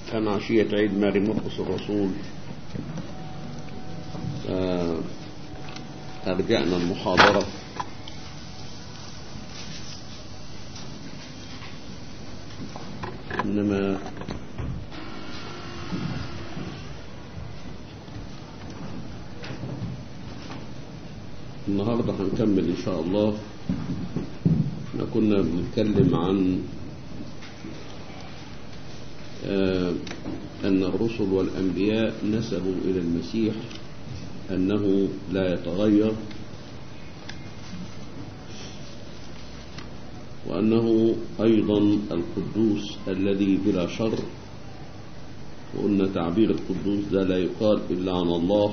كان عشية عيد ماري مرقس الرسول آه، أرجعنا المحاضرة إنما النهاردة هنكمل إن شاء الله احنا كنا بنتكلم عن آه أن الرسل والأنبياء نسبوا إلى المسيح أنه لا يتغير وأنه أيضا القدوس الذي بلا شر وقلنا تعبير القدوس ده لا يقال إلا عن الله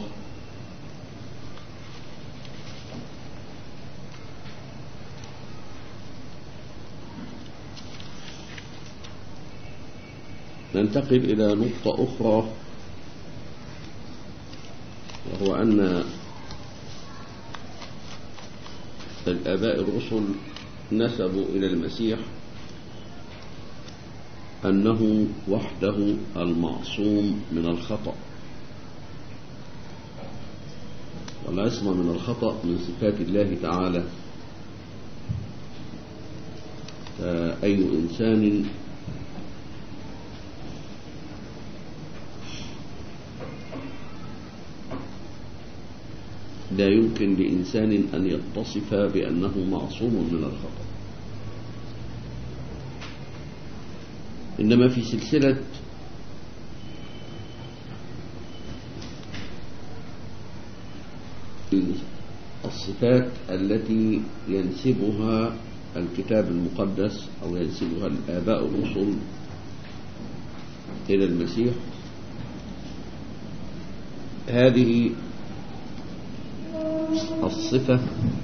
ننتقل إلى نقطة أخرى وهو أن الآباء الرسل نسبوا إلى المسيح أنه وحده المعصوم من الخطأ والعصمة من الخطأ من صفات الله تعالى أي إنسان لا يمكن لإنسان أن يتصف بأنه معصوم من الخطأ إنما في سلسلة الصفات التي ينسبها الكتاب المقدس أو ينسبها الآباء الرسل إلى المسيح هذه الصفة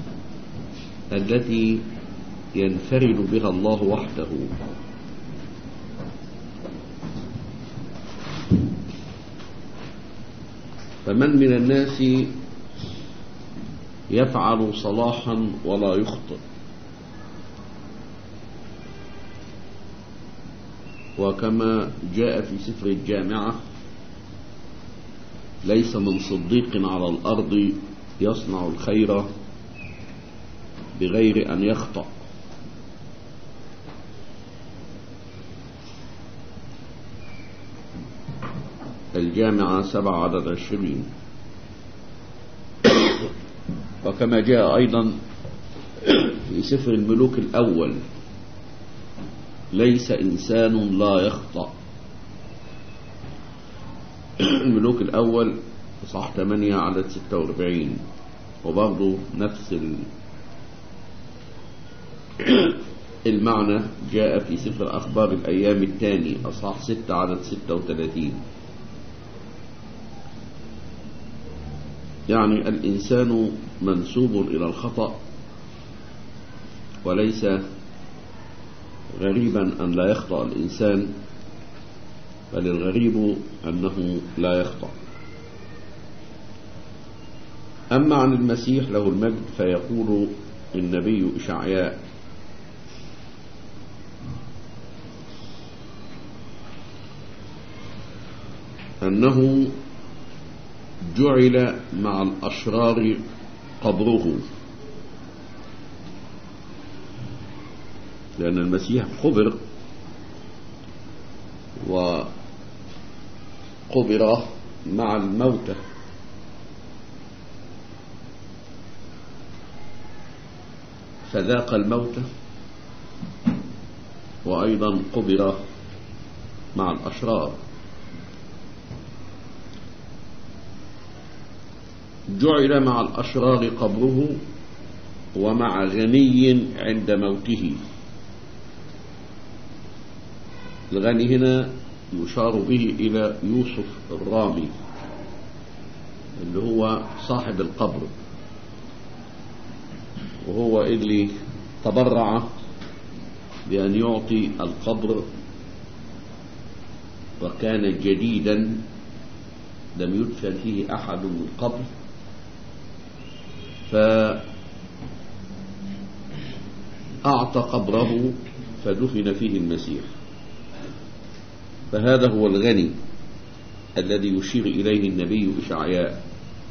التي ينفرد بها الله وحده فمن من الناس يفعل صلاحا ولا يخطئ وكما جاء في سفر الجامعة ليس من صديق على الأرض يصنع الخير بغير أن يخطأ الجامعة سبع عدد عشرين وكما جاء أيضا في سفر الملوك الأول ليس إنسان لا يخطأ الملوك الأول صح 8 عدد 46 وبرضه نفس المعنى جاء في سفر أخبار الأيام الثاني أصحاح 6 عدد 36 يعني الإنسان منسوب إلى الخطأ وليس غريبا أن لا يخطأ الإنسان بل الغريب أنه لا يخطأ أما عن المسيح له المجد فيقول النبي إشعياء أنه جعل مع الأشرار قبره لأن المسيح قبر وقبر مع الموتى فذاق الموت وأيضا قبر مع الأشرار جعل مع الأشرار قبره ومع غني عند موته الغني هنا يشار به إلى يوسف الرامي اللي هو صاحب القبر وهو اللي تبرع بأن يعطي القبر وكان جديدا لم يدفن فيه أحد من قبل فأعطى قبره فدفن فيه المسيح فهذا هو الغني الذي يشير إليه النبي إشعياء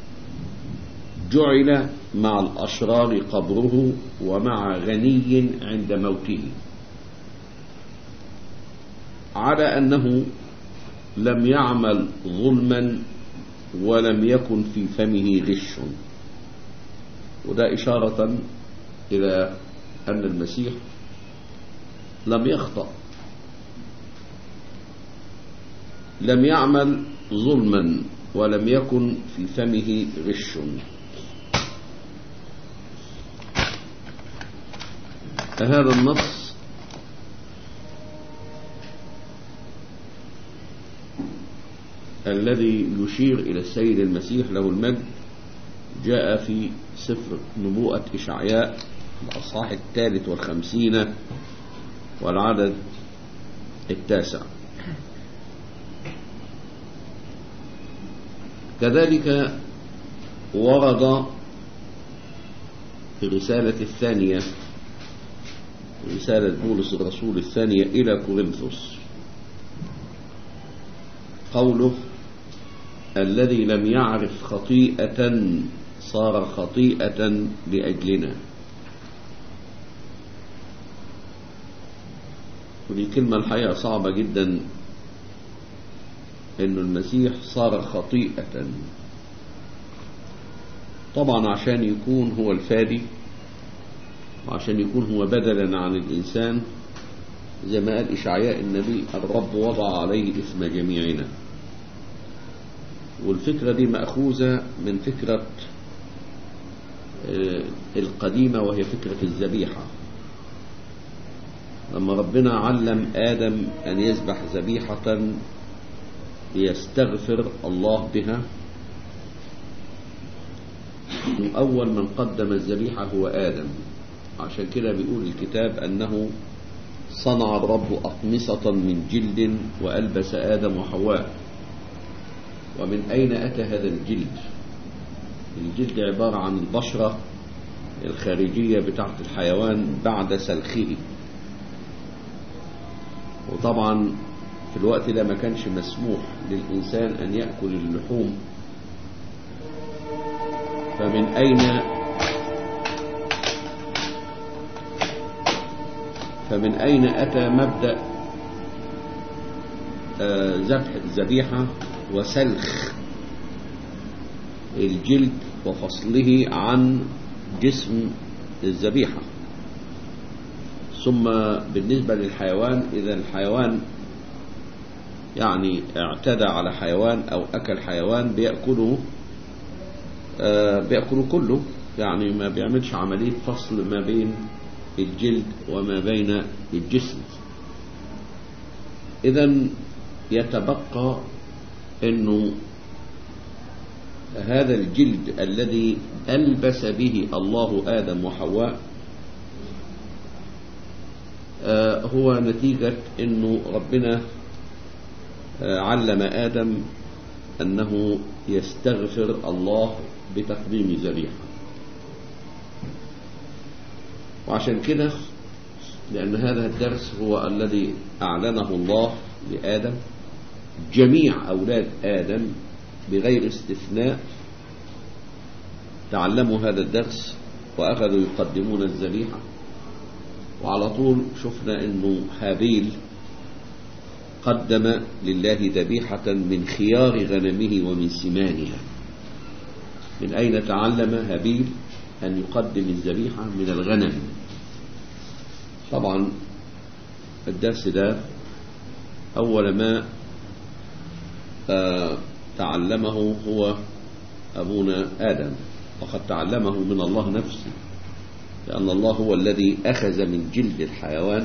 جعل مع الأشرار قبره ومع غني عند موته على أنه لم يعمل ظلما ولم يكن في فمه غش وده إشارة إلى أن المسيح لم يخطأ لم يعمل ظلما ولم يكن في فمه غش هذا النص الذي يشير إلى السيد المسيح له المجد جاء في سفر نبوءة إشعياء الأصحاح الثالث والخمسين والعدد التاسع كذلك ورد في الرسالة الثانية رسالة بولس الرسول الثانية إلى كورنثوس قوله الذي لم يعرف خطيئة صار خطيئة لأجلنا ودي كلمة الحقيقة صعبة جدا إنه المسيح صار خطيئة طبعا عشان يكون هو الفادي وعشان يكون هو بدلا عن الإنسان زي ما قال إشعياء النبي الرب وضع عليه إثم جميعنا والفكرة دي مأخوذة من فكرة القديمة وهي فكرة الذبيحة لما ربنا علم آدم أن يذبح ذبيحة ليستغفر الله بها أول من قدم الذبيحة هو آدم عشان كده بيقول الكتاب أنه صنع الرب أقمصة من جلد وألبس آدم وحواء ومن أين أتى هذا الجلد الجلد عبارة عن البشرة الخارجية بتاعت الحيوان بعد سلخه وطبعا في الوقت ده ما كانش مسموح للإنسان أن يأكل اللحوم فمن أين فمن أين أتى مبدأ ذبح الذبيحة وسلخ الجلد وفصله عن جسم الذبيحة ثم بالنسبة للحيوان إذا الحيوان يعني اعتدى على حيوان أو أكل حيوان بيأكله آه بيأكله كله يعني ما بيعملش عملية فصل ما بين الجلد وما بين الجسم إذا يتبقى أنه هذا الجلد الذي ألبس به الله آدم وحواء آه هو نتيجة أنه ربنا آه علم آدم أنه يستغفر الله بتقديم ذبيحة وعشان كده لأن هذا الدرس هو الذي أعلنه الله لآدم جميع أولاد آدم بغير استثناء تعلموا هذا الدرس وأخذوا يقدمون الذبيحة وعلى طول شفنا أنه هابيل قدم لله ذبيحة من خيار غنمه ومن سمانها من أين تعلم هابيل أن يقدم الذبيحة من الغنم طبعا الدرس ده أول ما آه تعلمه هو أبونا آدم وقد تعلمه من الله نفسه لأن الله هو الذي أخذ من جلد الحيوان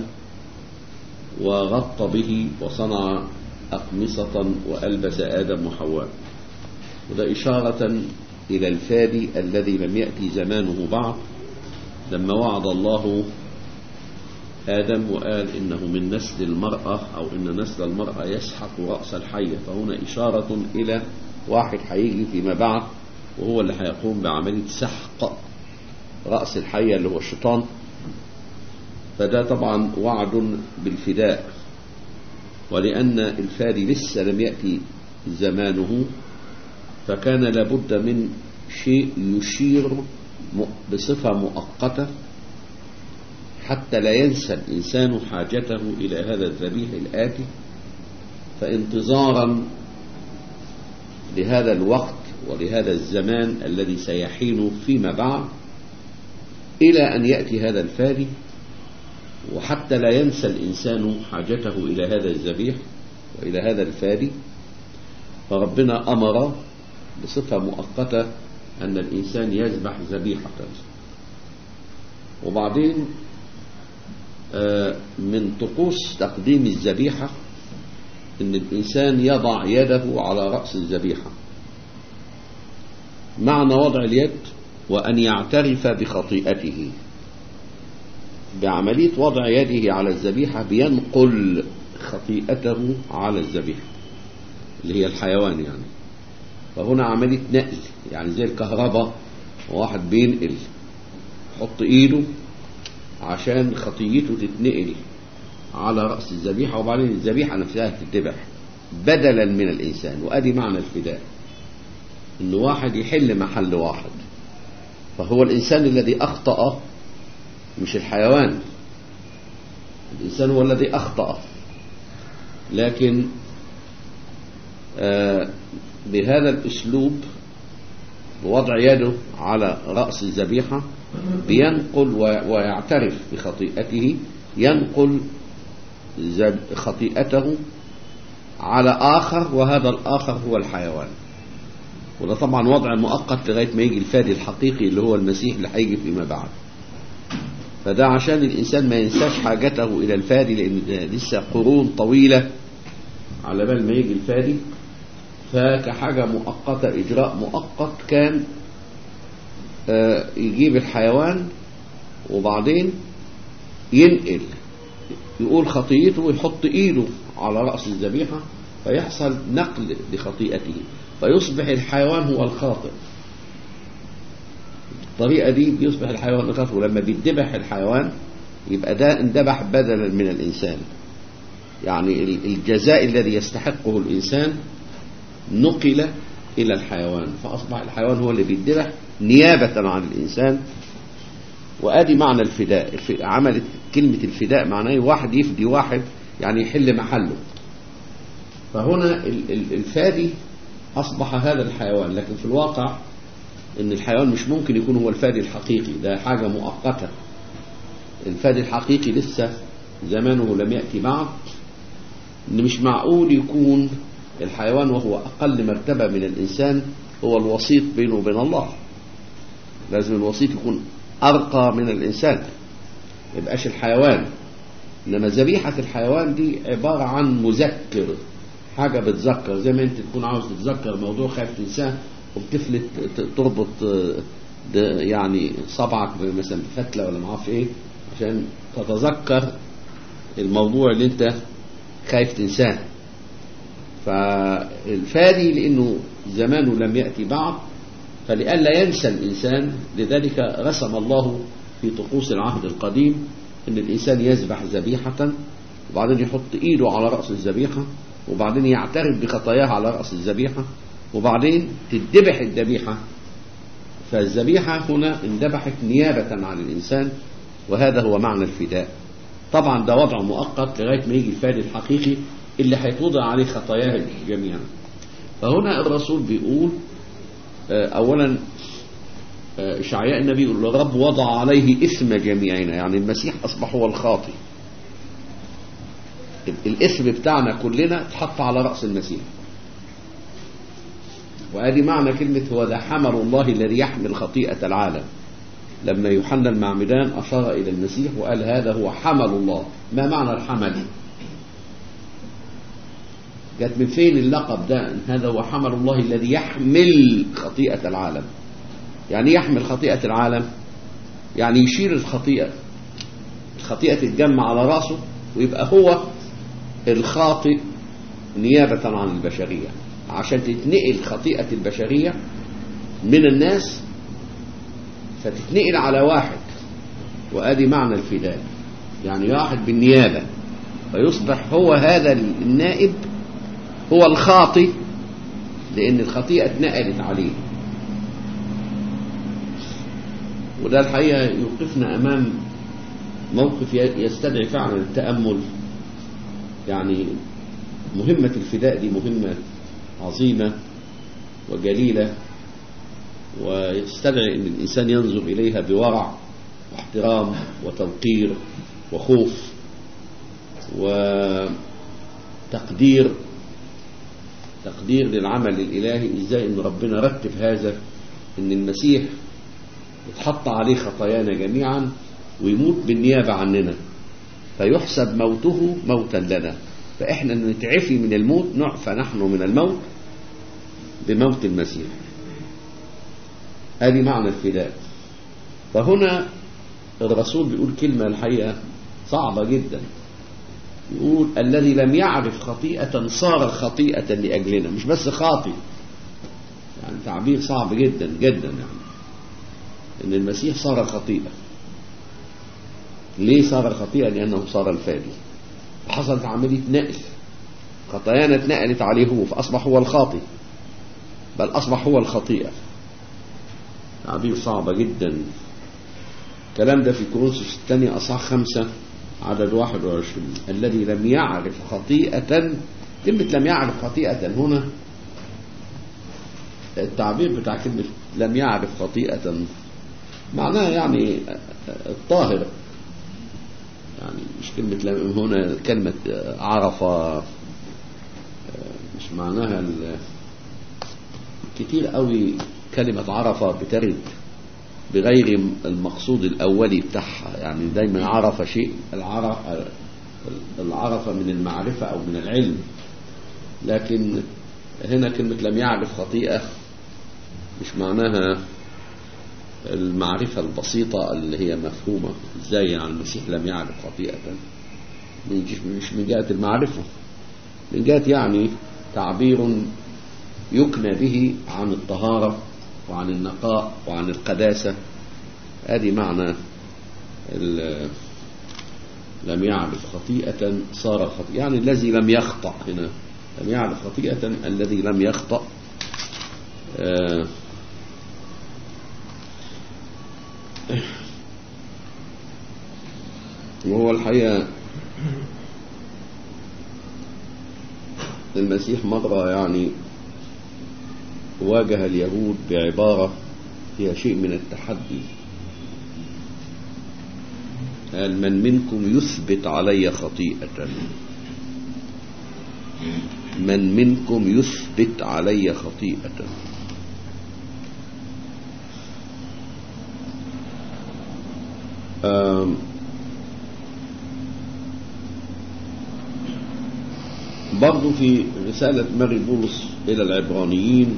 وغطى به وصنع أقمصة وألبس آدم وحواء وده إشارة إلى الفادي الذي لم يأتي زمانه بعد لما وعد الله آدم وقال إنه من نسل المرأة أو إن نسل المرأة يسحق رأس الحية فهنا إشارة إلى واحد هيجي فيما بعد وهو اللي هيقوم بعملية سحق رأس الحية اللي هو الشيطان فده طبعا وعد بالفداء ولأن الفادي لسه لم يأتي زمانه فكان لابد من شيء يشير بصفة مؤقتة حتى لا ينسى الإنسان حاجته إلى هذا الذبيح الآتي فانتظارا لهذا الوقت ولهذا الزمان الذي سيحين فيما بعد إلى أن يأتي هذا الفادي وحتى لا ينسى الإنسان حاجته إلى هذا الذبيح وإلى هذا الفادي فربنا أمر بصفة مؤقتة أن الإنسان يذبح ذبيحة وبعدين من طقوس تقديم الذبيحة أن الإنسان يضع يده على رأس الذبيحة معنى وضع اليد وأن يعترف بخطيئته بعملية وضع يده على الذبيحة بينقل خطيئته على الذبيحة اللي هي الحيوان يعني فهنا عملية نقل يعني زي الكهرباء واحد بينقل حط ايده عشان خطيته تتنقل على رأس الذبيحة وبعدين الذبيحة نفسها تتذبح بدلا من الإنسان وأدي معنى الفداء إن واحد يحل محل واحد فهو الإنسان الذي أخطأ مش الحيوان الإنسان هو الذي أخطأ لكن آه بهذا الأسلوب بوضع يده على رأس الذبيحة بينقل ويعترف بخطيئته ينقل خطيئته على آخر وهذا الآخر هو الحيوان وده طبعا وضع مؤقت لغاية ما يجي الفادي الحقيقي اللي هو المسيح اللي هيجي فيما بعد فده عشان الإنسان ما ينساش حاجته إلى الفادي لأن لسه قرون طويلة على بال ما يجي الفادي فكحاجة مؤقتة إجراء مؤقت كان يجيب الحيوان وبعدين ينقل يقول خطيته ويحط ايده على رأس الذبيحة فيحصل نقل لخطيئته فيصبح الحيوان هو الخاطئ الطريقة دي بيصبح الحيوان الخاطئ ولما بيتذبح الحيوان يبقى ده اندبح بدلا من الإنسان يعني الجزاء الذي يستحقه الإنسان نقل إلى الحيوان فأصبح الحيوان هو اللي بيتذبح نيابة عن الإنسان وآدي معنى الفداء عملت كلمة الفداء معناه واحد يفدي واحد يعني يحل محله فهنا الفادي أصبح هذا الحيوان لكن في الواقع ان الحيوان مش ممكن يكون هو الفادي الحقيقي ده حاجة مؤقتة الفادي الحقيقي لسه زمانه لم يأتي بعد ان مش معقول يكون الحيوان وهو أقل مرتبة من الإنسان هو الوسيط بينه وبين الله لازم الوسيط يكون أرقى من الإنسان يبقاش الحيوان إنما ذبيحة الحيوان دي عبارة عن مذكر حاجة بتذكر زي ما أنت تكون عاوز تتذكر موضوع خايف تنساه وبتفلت تربط يعني صبعك مثلا بفتلة ولا معرفش إيه عشان تتذكر الموضوع اللي أنت خايف تنساه فالفادي لأنه زمانه لم يأتي بعد فلئلا ينسى الإنسان لذلك رسم الله في طقوس العهد القديم أن الإنسان يذبح ذبيحة وبعدين يحط إيده على رأس الذبيحة وبعدين يعترف بخطاياه على رأس الذبيحة وبعدين تذبح الذبيحة فالذبيحة هنا اندبحت نيابة عن الإنسان وهذا هو معنى الفداء طبعا ده وضع مؤقت لغاية ما يجي الفادي الحقيقي اللي هيتوضع عليه خطاياه جميعا فهنا الرسول بيقول اولا اشعياء النبي يقول الرب وضع عليه اسم جميعنا يعني المسيح اصبح هو الخاطي الاسم بتاعنا كلنا اتحط على راس المسيح وادي معنى كلمه هو ذا حمل الله الذي يحمل خطيئه العالم لما يوحنا المعمدان اشار الى المسيح وقال هذا هو حمل الله ما معنى الحمل جت من فين اللقب ده هذا هو حمل الله الذي يحمل خطيئة العالم يعني يحمل خطيئة العالم يعني يشيل الخطيئة الخطيئة تتجمع على رأسه ويبقى هو الخاطئ نيابة عن البشرية عشان تتنقل خطيئة البشرية من الناس فتتنقل على واحد وادي معنى الفداء يعني واحد بالنيابة فيصبح هو هذا النائب هو الخاطي لأن الخطيئة اتنقلت عليه وده الحقيقة يوقفنا أمام موقف يستدعي فعلا التأمل يعني مهمة الفداء دي مهمة عظيمة وجليلة ويستدعي أن الإنسان ينظر إليها بورع واحترام وتوقير وخوف وتقدير تقدير للعمل الإلهي إزاي أن ربنا رتب هذا أن المسيح يتحط عليه خطايانا جميعا ويموت بالنيابة عننا فيحسب موته موتا لنا فإحنا نتعفي من الموت نعفى نحن من الموت بموت المسيح هذه معنى الفداء فهنا الرسول بيقول كلمة الحقيقة صعبة جدا يقول الذي لم يعرف خطيئة صار خطيئة لأجلنا مش بس خاطئ يعني تعبير صعب جدا جدا يعني ان المسيح صار خطيئة ليه صار خطيئة لأنه صار الفادي حصلت عملية نقل خطايانا اتنقلت عليه هو فأصبح هو الخاطئ بل أصبح هو الخطيئة تعبير صعبة جدا الكلام ده في كورنثوس الثانية أصحاح خمسة عدد 21 الذي لم يعرف خطيئة كلمة لم يعرف خطيئة هنا التعبير بتاع كلمة لم يعرف خطيئة معناها يعني الطاهر يعني مش كلمة لم هنا كلمة عرف مش معناها كتير قوي كلمة عرفة بترد بغير المقصود الأولي بتاعها يعني دايما عرف شيء العرف العرف من المعرفة أو من العلم لكن هنا كلمة لم يعرف خطيئة مش معناها المعرفة البسيطة اللي هي مفهومة ازاي يعني المسيح لم يعرف خطيئة مش من جهة المعرفة من جهة يعني تعبير يكنى به عن الطهارة وعن النقاء وعن القداسة هذه معنى لم يعرف خطيئة صار خطيئة يعني الذي لم يخطأ هنا لم يعرف خطيئة الذي لم يخطأ آه وهو الحقيقة المسيح مرة يعني واجه اليهود بعبارة فيها شيء من التحدي قال من منكم يثبت علي خطيئة من منكم يثبت علي خطيئة برضو في رسالة ماري بولس إلى العبرانيين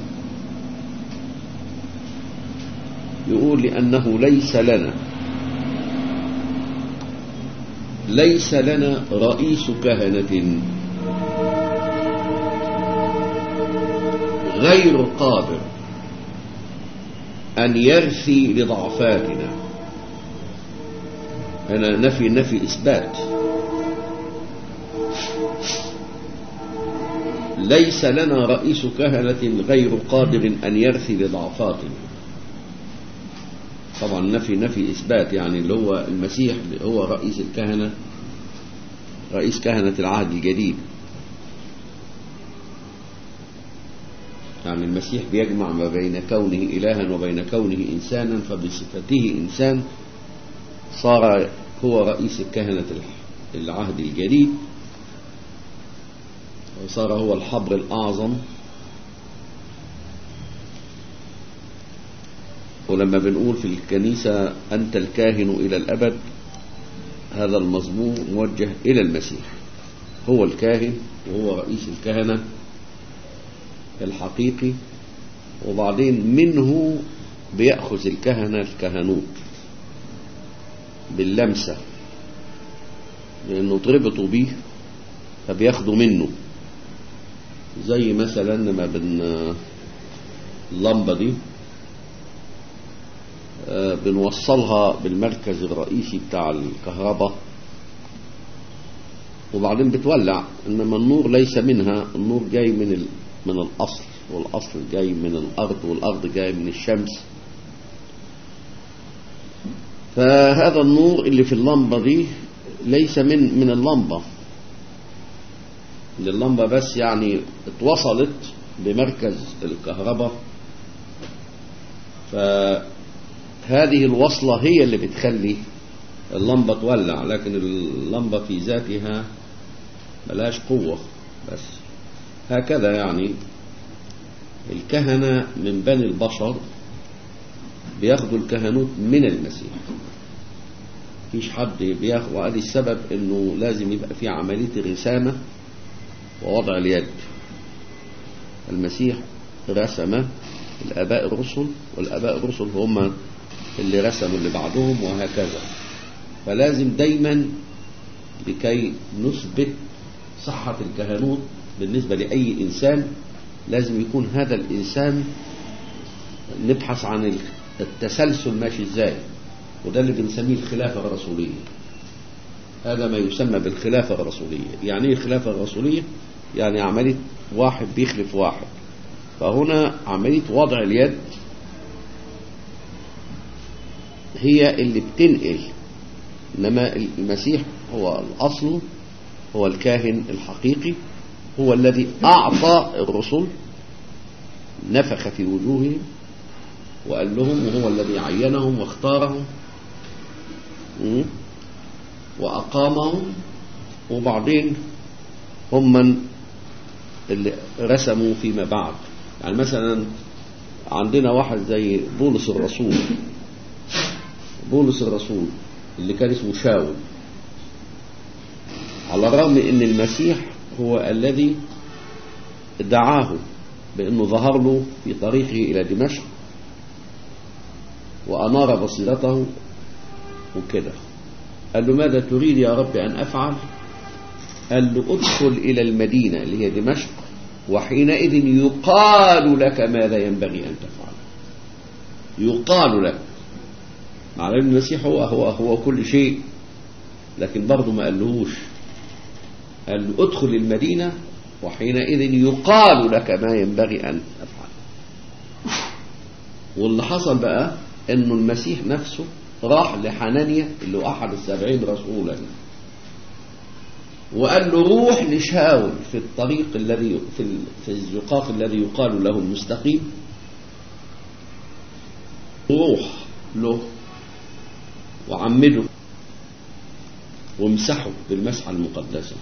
يقول لأنه ليس لنا ليس لنا رئيس كهنة غير قادر أن يرثي لضعفاتنا هنا نفي نفي إثبات ليس لنا رئيس كهنة غير قادر أن يرثي لضعفاتنا طبعا نفي نفي إثبات يعني اللي هو المسيح هو رئيس الكهنة رئيس كهنة العهد الجديد يعني المسيح بيجمع ما بين كونه إلها وبين كونه إنسانا فبصفته إنسان صار هو رئيس الكهنة العهد الجديد وصار هو الحبر الأعظم ولما بنقول في الكنيسة أنت الكاهن إلى الأبد هذا المزمور موجه إلى المسيح هو الكاهن وهو رئيس الكهنة الحقيقي وبعدين منه بيأخذ الكهنة الكهنوت باللمسة لأنه تربطوا بيه فبياخدوا منه زي مثلا لما بن اللمبة دي بنوصلها بالمركز الرئيسي بتاع الكهرباء وبعدين بتولع إنما النور ليس منها النور جاي من ال... من الأصل والأصل جاي من الأرض والأرض جاي من الشمس فهذا النور اللي في اللمبة دي ليس من من اللمبة اللمبة بس يعني اتوصلت بمركز الكهرباء فهذه الوصلة هي اللي بتخلي اللمبة تولع لكن اللمبة في ذاتها ملاش قوة بس هكذا يعني الكهنة من بني البشر بياخدوا الكهنوت من المسيح فيش حد بياخد وادي السبب انه لازم يبقى في عملية الرسامة ووضع اليد المسيح رسم الاباء الرسل والاباء الرسل هم اللي رسموا اللي بعدهم وهكذا فلازم دايما لكي نثبت صحة الكهنوت بالنسبة لأي إنسان لازم يكون هذا الإنسان نبحث عن التسلسل ماشي ازاي وده اللي بنسميه الخلافة الرسولية هذا ما يسمى بالخلافة الرسولية يعني ايه الخلافة الرسولية يعني عملية واحد بيخلف واحد فهنا عملية وضع اليد هي اللي بتنقل إنما المسيح هو الأصل هو الكاهن الحقيقي هو الذي أعطى الرسل نفخ في وجوههم وقال لهم وهو الذي عينهم واختارهم وأقامهم وبعدين هم من اللي رسموا فيما بعد يعني مثلا عندنا واحد زي بولس الرسول بولس الرسول اللي كان اسمه شاول على الرغم ان المسيح هو الذي دعاه بانه ظهر له في طريقه الى دمشق وانار بصيرته وكده قال له ماذا تريد يا رب ان افعل قال له ادخل الى المدينه اللي هي دمشق وحينئذ يقال لك ماذا ينبغي ان تفعل يقال لك مع ان المسيح هو هو هو كل شيء لكن برضه ما قالهوش قال له ادخل المدينة وحينئذ يقال لك ما ينبغي أن تفعل واللي حصل بقى انه المسيح نفسه راح لحنانيا اللي هو احد السبعين رسولا وقال له روح لشاول في الطريق الذي في في الزقاق الذي يقال له المستقيم روح له وعمده وامسحه بالمسحة المقدسة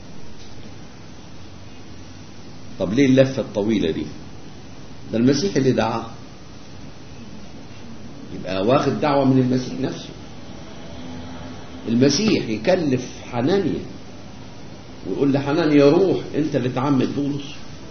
طب ليه اللفة الطويلة دي ده المسيح اللي دعاه يبقى واخد دعوة من المسيح نفسه المسيح يكلف حنانيا ويقول لحنانيا روح انت اللي تعمد بولس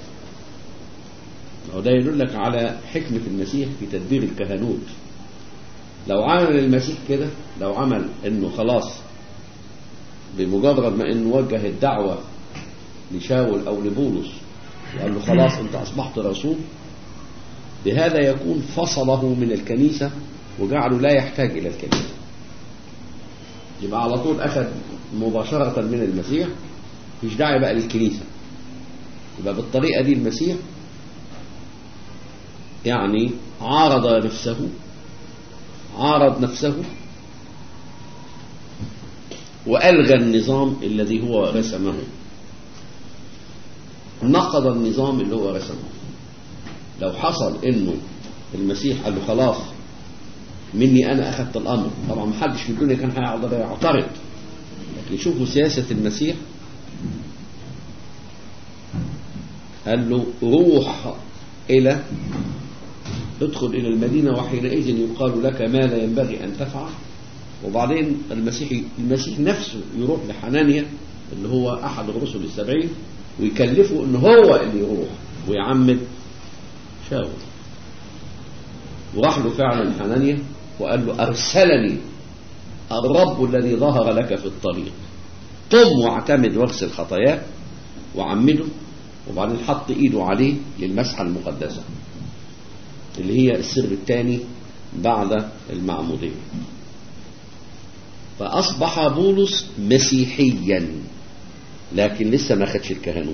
وده يدلك على حكمة المسيح في تدبير الكهنوت لو عمل المسيح كده لو عمل انه خلاص بمجرد ما انه وجه الدعوة لشاول او لبولس وقال له خلاص انت اصبحت رسول بهذا يكون فصله من الكنيسة وجعله لا يحتاج الى الكنيسة يبقى على طول اخذ مباشرة من المسيح مش داعي بقى للكنيسة يبقى بالطريقة دي المسيح يعني عارض نفسه عارض نفسه وألغى النظام الذي هو رسمه نقض النظام اللي هو رسمه لو حصل انه المسيح قال له خلاص مني انا اخذت الامر طبعا ما حدش في الدنيا كان هيقدر يعترض لكن شوفوا سياسة المسيح قال له روح الى ادخل الى المدينة وحينئذ يقال لك ماذا ينبغي ان تفعل وبعدين المسيح المسيح نفسه يروح لحنانيا اللي هو احد الرسل السبعين ويكلفه ان هو اللي يروح ويعمد شاول وراح له فعلا حنانيا وقال له ارسلني الرب الذي ظهر لك في الطريق قم واعتمد واغسل خطاياك وعمده وبعدين حط ايده عليه للمسحه المقدسه اللي هي السر الثاني بعد المعموديه فاصبح بولس مسيحيا لكن لسه ما خدش الكهنوت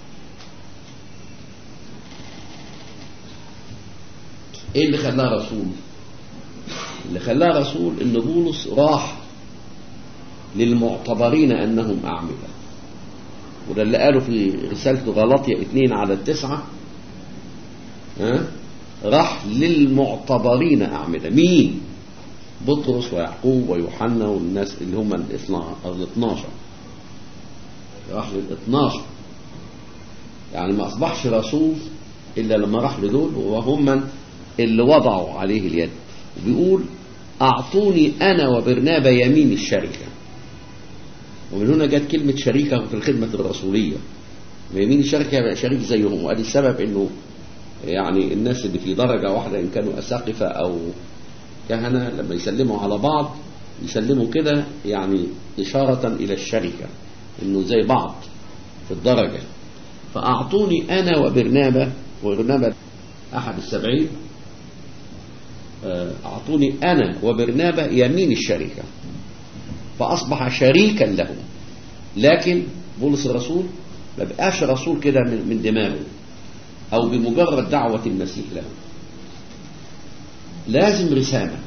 ايه اللي خلاه رسول اللي خلاه رسول ان بولس راح للمعتبرين انهم اعمده وده اللي قاله في رسالته غلطية اثنين على التسعة ها راح للمعتبرين أعمدة مين بطرس ويعقوب ويوحنا والناس اللي هم الاثناشر راح للاثناشر يعني ما أصبحش رسول إلا لما راح لدول وهم اللي وضعوا عليه اليد بيقول أعطوني أنا وبرنابا يمين الشركة ومن هنا جت كلمة شريكة في الخدمة الرسولية يمين الشركة يبقى شريك زيهم وادي السبب انه يعني الناس اللي في درجة واحدة ان كانوا اساقفة او كهنة لما يسلموا على بعض يسلموا كده يعني إشارة إلى الشركة إنه زي بعض في الدرجة فأعطوني أنا وبرنابة وبرنابة أحد السبعين أعطوني أنا وبرنابة يمين الشركة فأصبح شريكا لهم لكن بولس الرسول ما بقاش رسول كده من من دماغه أو بمجرد دعوة المسيح له لازم رسالة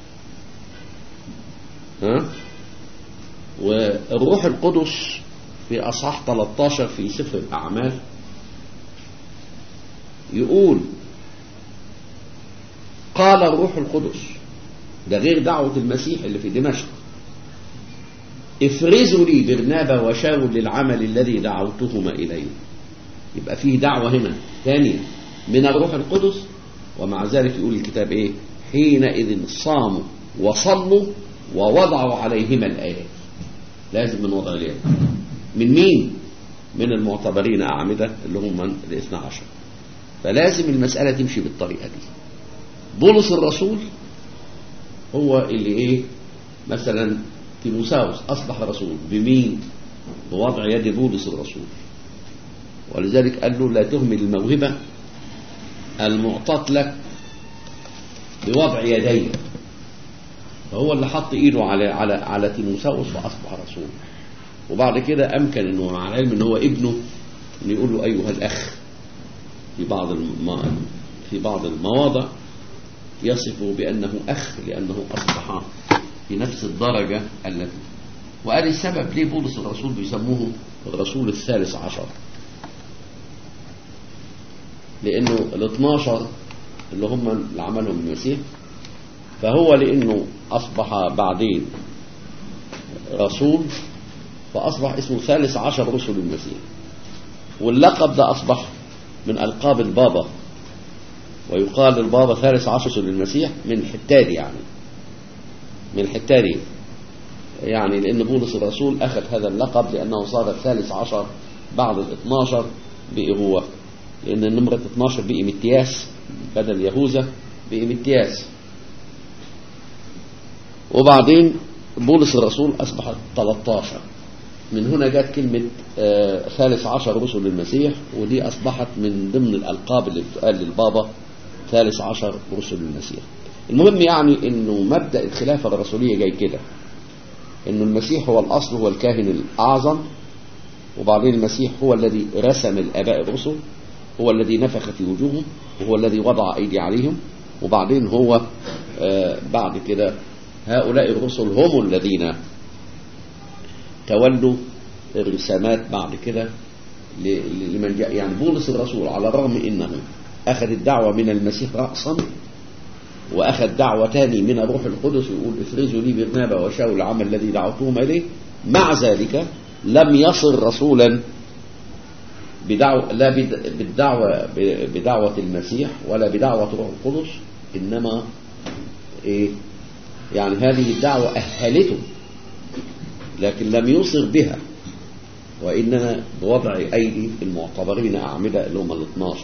ها والروح القدس في أصحاح 13 في سفر الأعمال يقول قال الروح القدس ده غير دعوة المسيح اللي في دمشق افرزوا لي برنابا وشاول للعمل الذي دعوتهما إليه يبقى فيه دعوة هنا ثانية من الروح القدس ومع ذلك يقول الكتاب ايه حينئذ صاموا وصلوا ووضعوا عليهما الآيات لازم من وضع الآيات من مين من المعتبرين أعمدة اللي هم الاثنى عشر فلازم المسألة تمشي بالطريقة دي بولس الرسول هو اللي ايه مثلا تيموساوس أصبح رسول بمين بوضع يد بولس الرسول ولذلك قال له لا تهمل الموهبة المعطاة لك بوضع يدي فهو اللي حط ايده على على على تيموساوس فاصبح رسول وبعد كده امكن انه مع العلم ان هو ابنه انه يقول له ايها الاخ في بعض الم... في بعض المواضع يصفه بانه اخ لانه اصبح في نفس الدرجه التي وقال السبب ليه بولس الرسول بيسموه الرسول الثالث عشر لانه ال 12 اللي هم اللي عملهم المسيح فهو لانه اصبح بعدين رسول فاصبح اسمه ثالث عشر رسل المسيح واللقب ده اصبح من القاب البابا ويقال البابا ثالث عشر للمسيح من حتاري يعني من حتاري يعني لان بولس الرسول اخذ هذا اللقب لانه صار الثالث عشر بعد ال 12 بقي هو لأن النمرة 12 بقي متياس بدل يهوذا بقي متياس وبعدين بولس الرسول أصبح 13 من هنا جت كلمة آه ثالث عشر رسل المسيح ودي أصبحت من ضمن الألقاب اللي بتقال للبابا ثالث عشر رسل المسيح المهم يعني أنه مبدأ الخلافة الرسولية جاي كده أنه المسيح هو الأصل هو الكاهن الأعظم وبعدين المسيح هو الذي رسم الآباء الرسل هو الذي نفخ في وجوههم وهو الذي وضع أيدي عليهم وبعدين هو آه بعد كده هؤلاء الرسل هم الذين تولوا الرسامات بعد كده لمن جاء يعني بولس الرسول على الرغم انه اخذ الدعوة من المسيح رأسا واخذ دعوة تاني من الروح القدس يقول افرزوا لي برنابا وشاول العمل الذي دعوتهم اليه مع ذلك لم يصل رسولا بدعوة لا بالدعوة بدعوة المسيح ولا بدعوة روح القدس إنما إيه يعني هذه الدعوة أهلته لكن لم يصر بها وإنما بوضع أيدي المعتبرين أعمدة اللي هم ال 12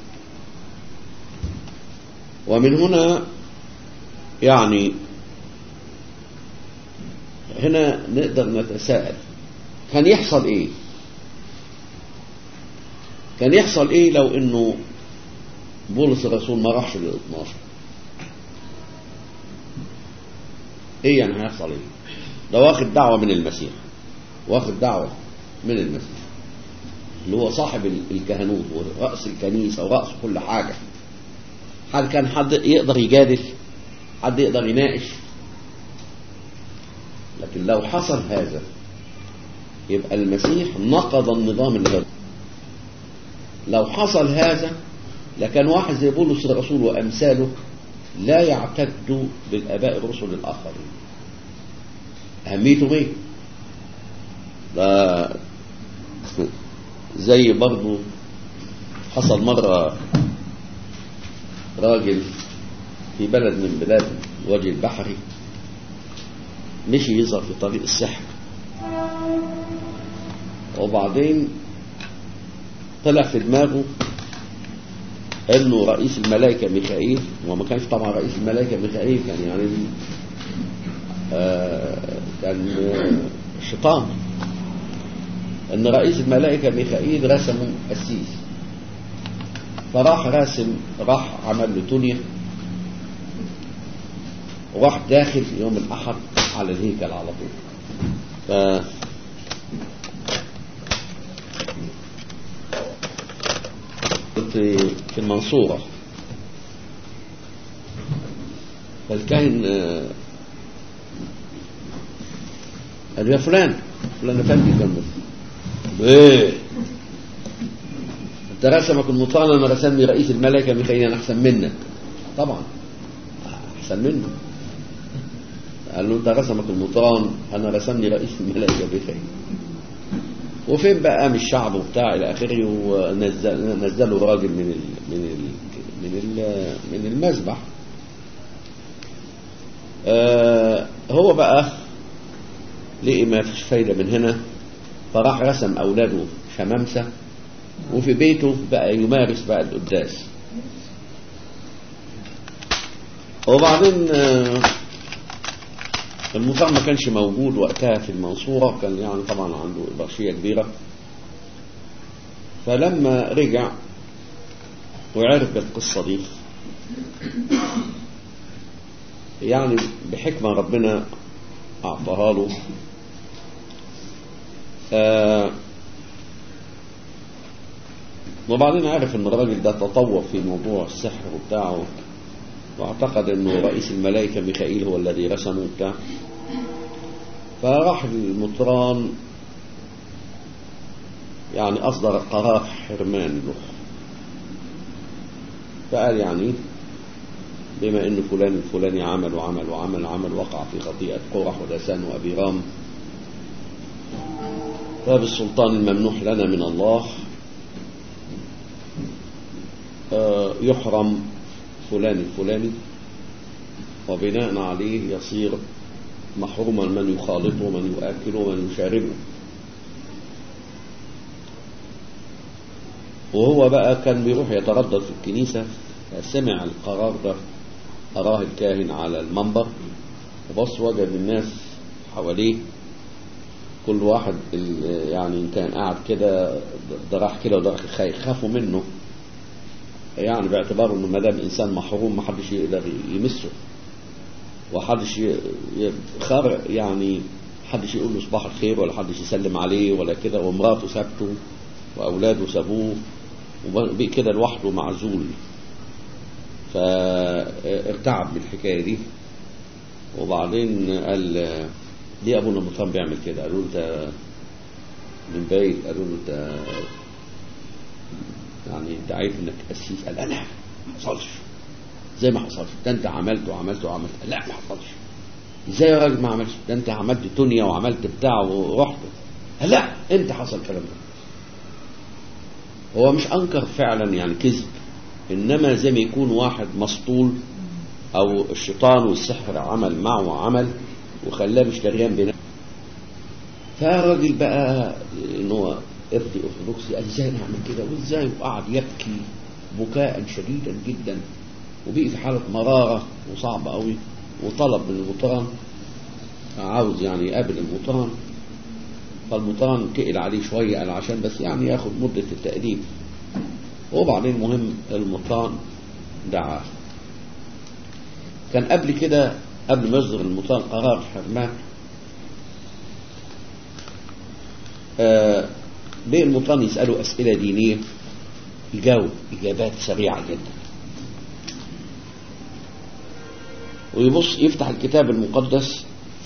ومن هنا يعني هنا نقدر نتساءل كان يحصل ايه كان يحصل ايه لو انه بولس الرسول ما راحش لل 12 ايه يعني هيحصل ايه ده واخد دعوة من المسيح واخد دعوة من المسيح اللي هو صاحب ال- الكهنوت ورأس الكنيسة ورأس كل حاجة هل كان حد يقدر يجادل حد يقدر يناقش لكن لو حصل هذا يبقى المسيح نقض النظام الغربي لو حصل هذا لكان واحد زي بولس الرسول وأمثاله لا يعتدوا بالآباء الرسل الآخرين أهميته ايه؟ ده زي برضو حصل مرة راجل في بلد من بلاد الوجه البحري مشي يظهر في طريق السحر وبعدين طلع في دماغه انه رئيس الملائكه ميخائيل وما كانش طبعا رئيس الملائكه ميخائيل كان يعني آه كان آه، الشيطان ان رئيس الملائكه ميخائيل رسمه قسيس فراح راسم راح عمل له تونيا وراح داخل يوم الاحد على الهيكل على طول ف في في المنصورة فالكاهن آه، قال له يا فلان فلان افندي كان بس. ايه انت رسمك المطران انا رسمني رئيس الملائكه ميخائيل انا احسن منك طبعا احسن منه قال له انت رسمك المطران انا رسمني رئيس الملائكه ميخائيل وفين بقى قام الشعب وبتاع الى اخره ونزل نزلوا راجل من ال من ال من ال من المذبح آه هو بقى لقي ما فيش فايده من هنا فراح رسم اولاده شمامسه وفي بيته بقى يمارس بقى القداس وبعدين آه المطار ما كانش موجود وقتها في المنصورة كان يعني طبعا عنده إبرشية كبيرة فلما رجع وعرف بالقصة دي يعني بحكمة ربنا أعطاها له آه وبعدين عرف ان الراجل ده تطور في موضوع السحر وبتاعه واعتقد انه رئيس الملائكة ميخائيل هو الذي رسمه بتاع فراح المطران يعني اصدر قرار حرمان له فقال يعني بما ان فلان الفلاني عمل وعمل وعمل وعمل وقع في خطيئة قرح ودسان وابيرام فبالسلطان الممنوح لنا من الله آه، يحرم فلان الفلاني وبناء عليه يصير محروما من يخالطه ومن يؤكله ومن يشاربه وهو بقى كان بيروح يتردد في الكنيسة سمع القرار ده أراه الكاهن على المنبر وبص وجد الناس حواليه كل واحد ال- يعني إن كان قاعد كده ضراح كده وضراح خافوا منه يعني باعتباره انه ما دام انسان محروم ما حدش يقدر يمسه وحدش ي- ي- خار يعني حدش يقول له صباح الخير ولا حدش يسلم عليه ولا كده ومراته سابته واولاده سابوه وبقي كده لوحده معزول فارتعب من الحكايه دي وبعدين قال ليه ابونا مطران بيعمل كده قالوا له انت من بعيد قالوا له انت يعني انت عارف انك قسيس قال لا لا ما حصلش زي ما حصلش ده انت عملت وعملت وعملت لا ما حصلش ازاي يا راجل ما عملش ده انت عملت دنيا وعملت بتاع ورحت قال لا انت حصل الكلام ده هو مش انكر فعلا يعني كذب انما زي ما يكون واحد مسطول او الشيطان والسحر عمل معه عمل وخلاه مش دريان بنفسه فالراجل بقى ان هو ابدي ارثوذكسي قال ازاي انا اعمل كده وازاي وقعد يبكي بكاء شديدا جدا وبقي في حاله مراره وصعبه قوي وطلب من المطران عاوز يعني يقابل المطران فالمطران تقل عليه شويه قال عشان بس يعني ياخد مده التاديب وبعدين المهم المطران دعاه كان قبل كده قبل ما يصدر المطران قرار حرمان آه ليه المطران يسألوا أسئلة دينية يجاوب إجابات سريعة جدا ويبص يفتح الكتاب المقدس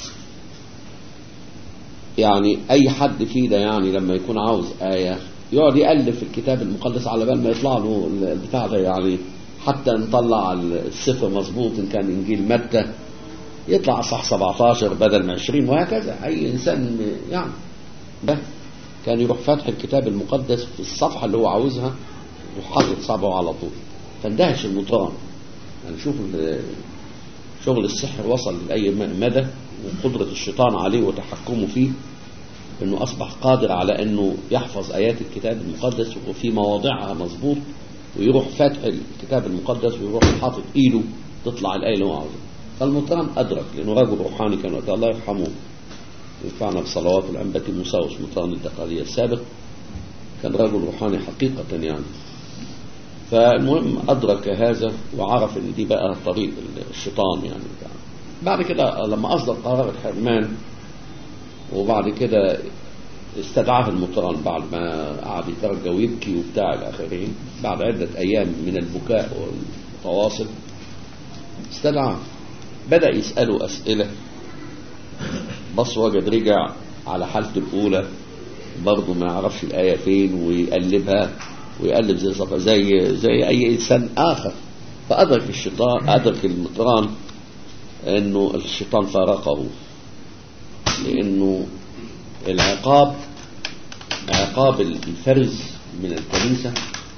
يعني أي حد فينا يعني لما يكون عاوز آية يقعد يألف في الكتاب المقدس على بال ما يطلع له البتاع ده يعني حتى نطلع الصفر مظبوط إن كان إنجيل متى يطلع صح 17 بدل من 20 وهكذا أي إنسان يعني ده كان يروح فاتح الكتاب المقدس في الصفحة اللي هو عاوزها وحاطط صابعه على طول فاندهش المطران يعني شوف شغل السحر وصل لأي مدى وقدرة الشيطان عليه وتحكمه فيه انه اصبح قادر على انه يحفظ ايات الكتاب المقدس وفي مواضعها مظبوط ويروح فاتح الكتاب المقدس ويروح حاطط ايده تطلع الايه اللي هو عاوزها فالمطران ادرك لانه رجل روحاني كان وقت الله يرحمه وينفعنا بصلوات الانبتي موساوس مطران الدقالية السابق كان رجل روحاني حقيقة يعني فالمهم أدرك هذا وعرف ان دي بقى طريق الشيطان يعني بعد كده لما أصدر قرار الحرمان وبعد كده استدعاه المطران بعد ما قعد يترجى ويبكي وبتاع الى اخره بعد عدة أيام من البكاء والتواصل استدعاه بدأ يسأله أسئلة بص وجد رجع على حالته الأولى برضه ما يعرفش الآية فين ويقلبها ويقلب زي صفا زي زي أي إنسان آخر فأدرك الشيطان أدرك المطران إنه الشيطان فارقه لأنه العقاب عقاب الفرز من الكنيسة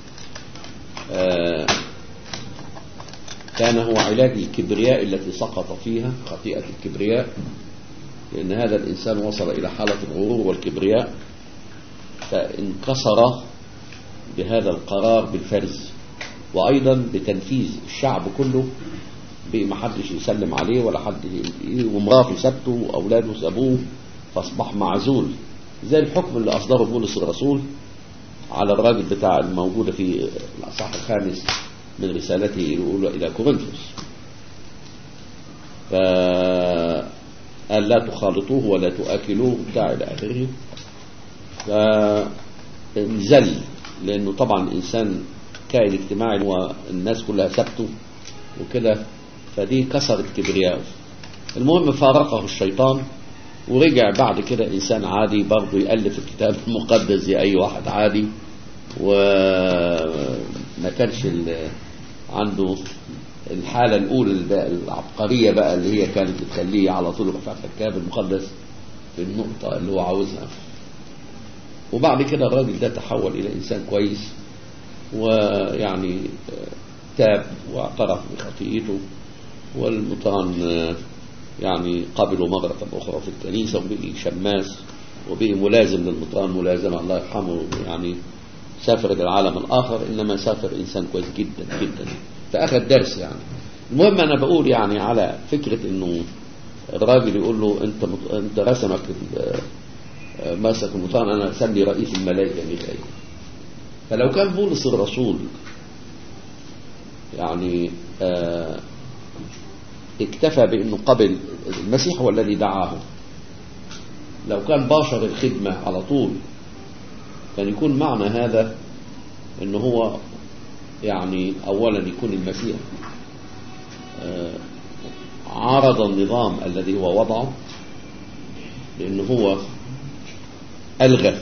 آه كان هو علاج الكبرياء التي سقط فيها خطيئة الكبرياء لأن هذا الإنسان وصل إلى حالة الغرور والكبرياء فانكسر بهذا القرار بالفرز وأيضا بتنفيذ الشعب كله ما حدش يسلم عليه ولا حد ومراته سابته وأولاده سابوه فأصبح معزول زي الحكم اللي أصدره بولس الرسول على الراجل بتاع الموجودة في الأصحاح الخامس من رسالته الأولى إلى كورنثوس فقال لا تخالطوه ولا تؤكلوه بتاع إلى آخره فانزل لأنه طبعا الإنسان كائن اجتماعي والناس كلها سبته وكده فدي كسرت كبرياءه المهم فارقه الشيطان ورجع بعد كده إنسان عادي برضه يألف الكتاب المقدس زي أي واحد عادي وما كانش عنده الحالة الأولى العبقرية بقى اللي هي كانت بتخليه على طول يروح فاتح الكتاب المقدس في النقطة اللي هو عاوزها وبعد كده الراجل ده تحول إلى إنسان كويس ويعني تاب واعترف بخطيئته والمطران يعني قبلوا مرة أخرى في الكنيسة وبقي شماس وبقي ملازم للمطران ملازمة الله يرحمه يعني سافر إلى العالم الآخر إنما سافر إنسان كويس جدا جدا فأخذ درس يعني المهم أنا بقول يعني على فكرة إنه الراجل يقول له أنت مط... أنت رسمك ماسك المطران أنا رسم لي رئيس الملائكة ميخائيل فلو كان بولس الرسول يعني آه اكتفى بأنه قبل المسيح هو الذي دعاه لو كان باشر الخدمة على طول كان يكون معنى هذا انه هو يعني اولا يكون المسيح عارض النظام الذي هو وضعه لانه هو الغى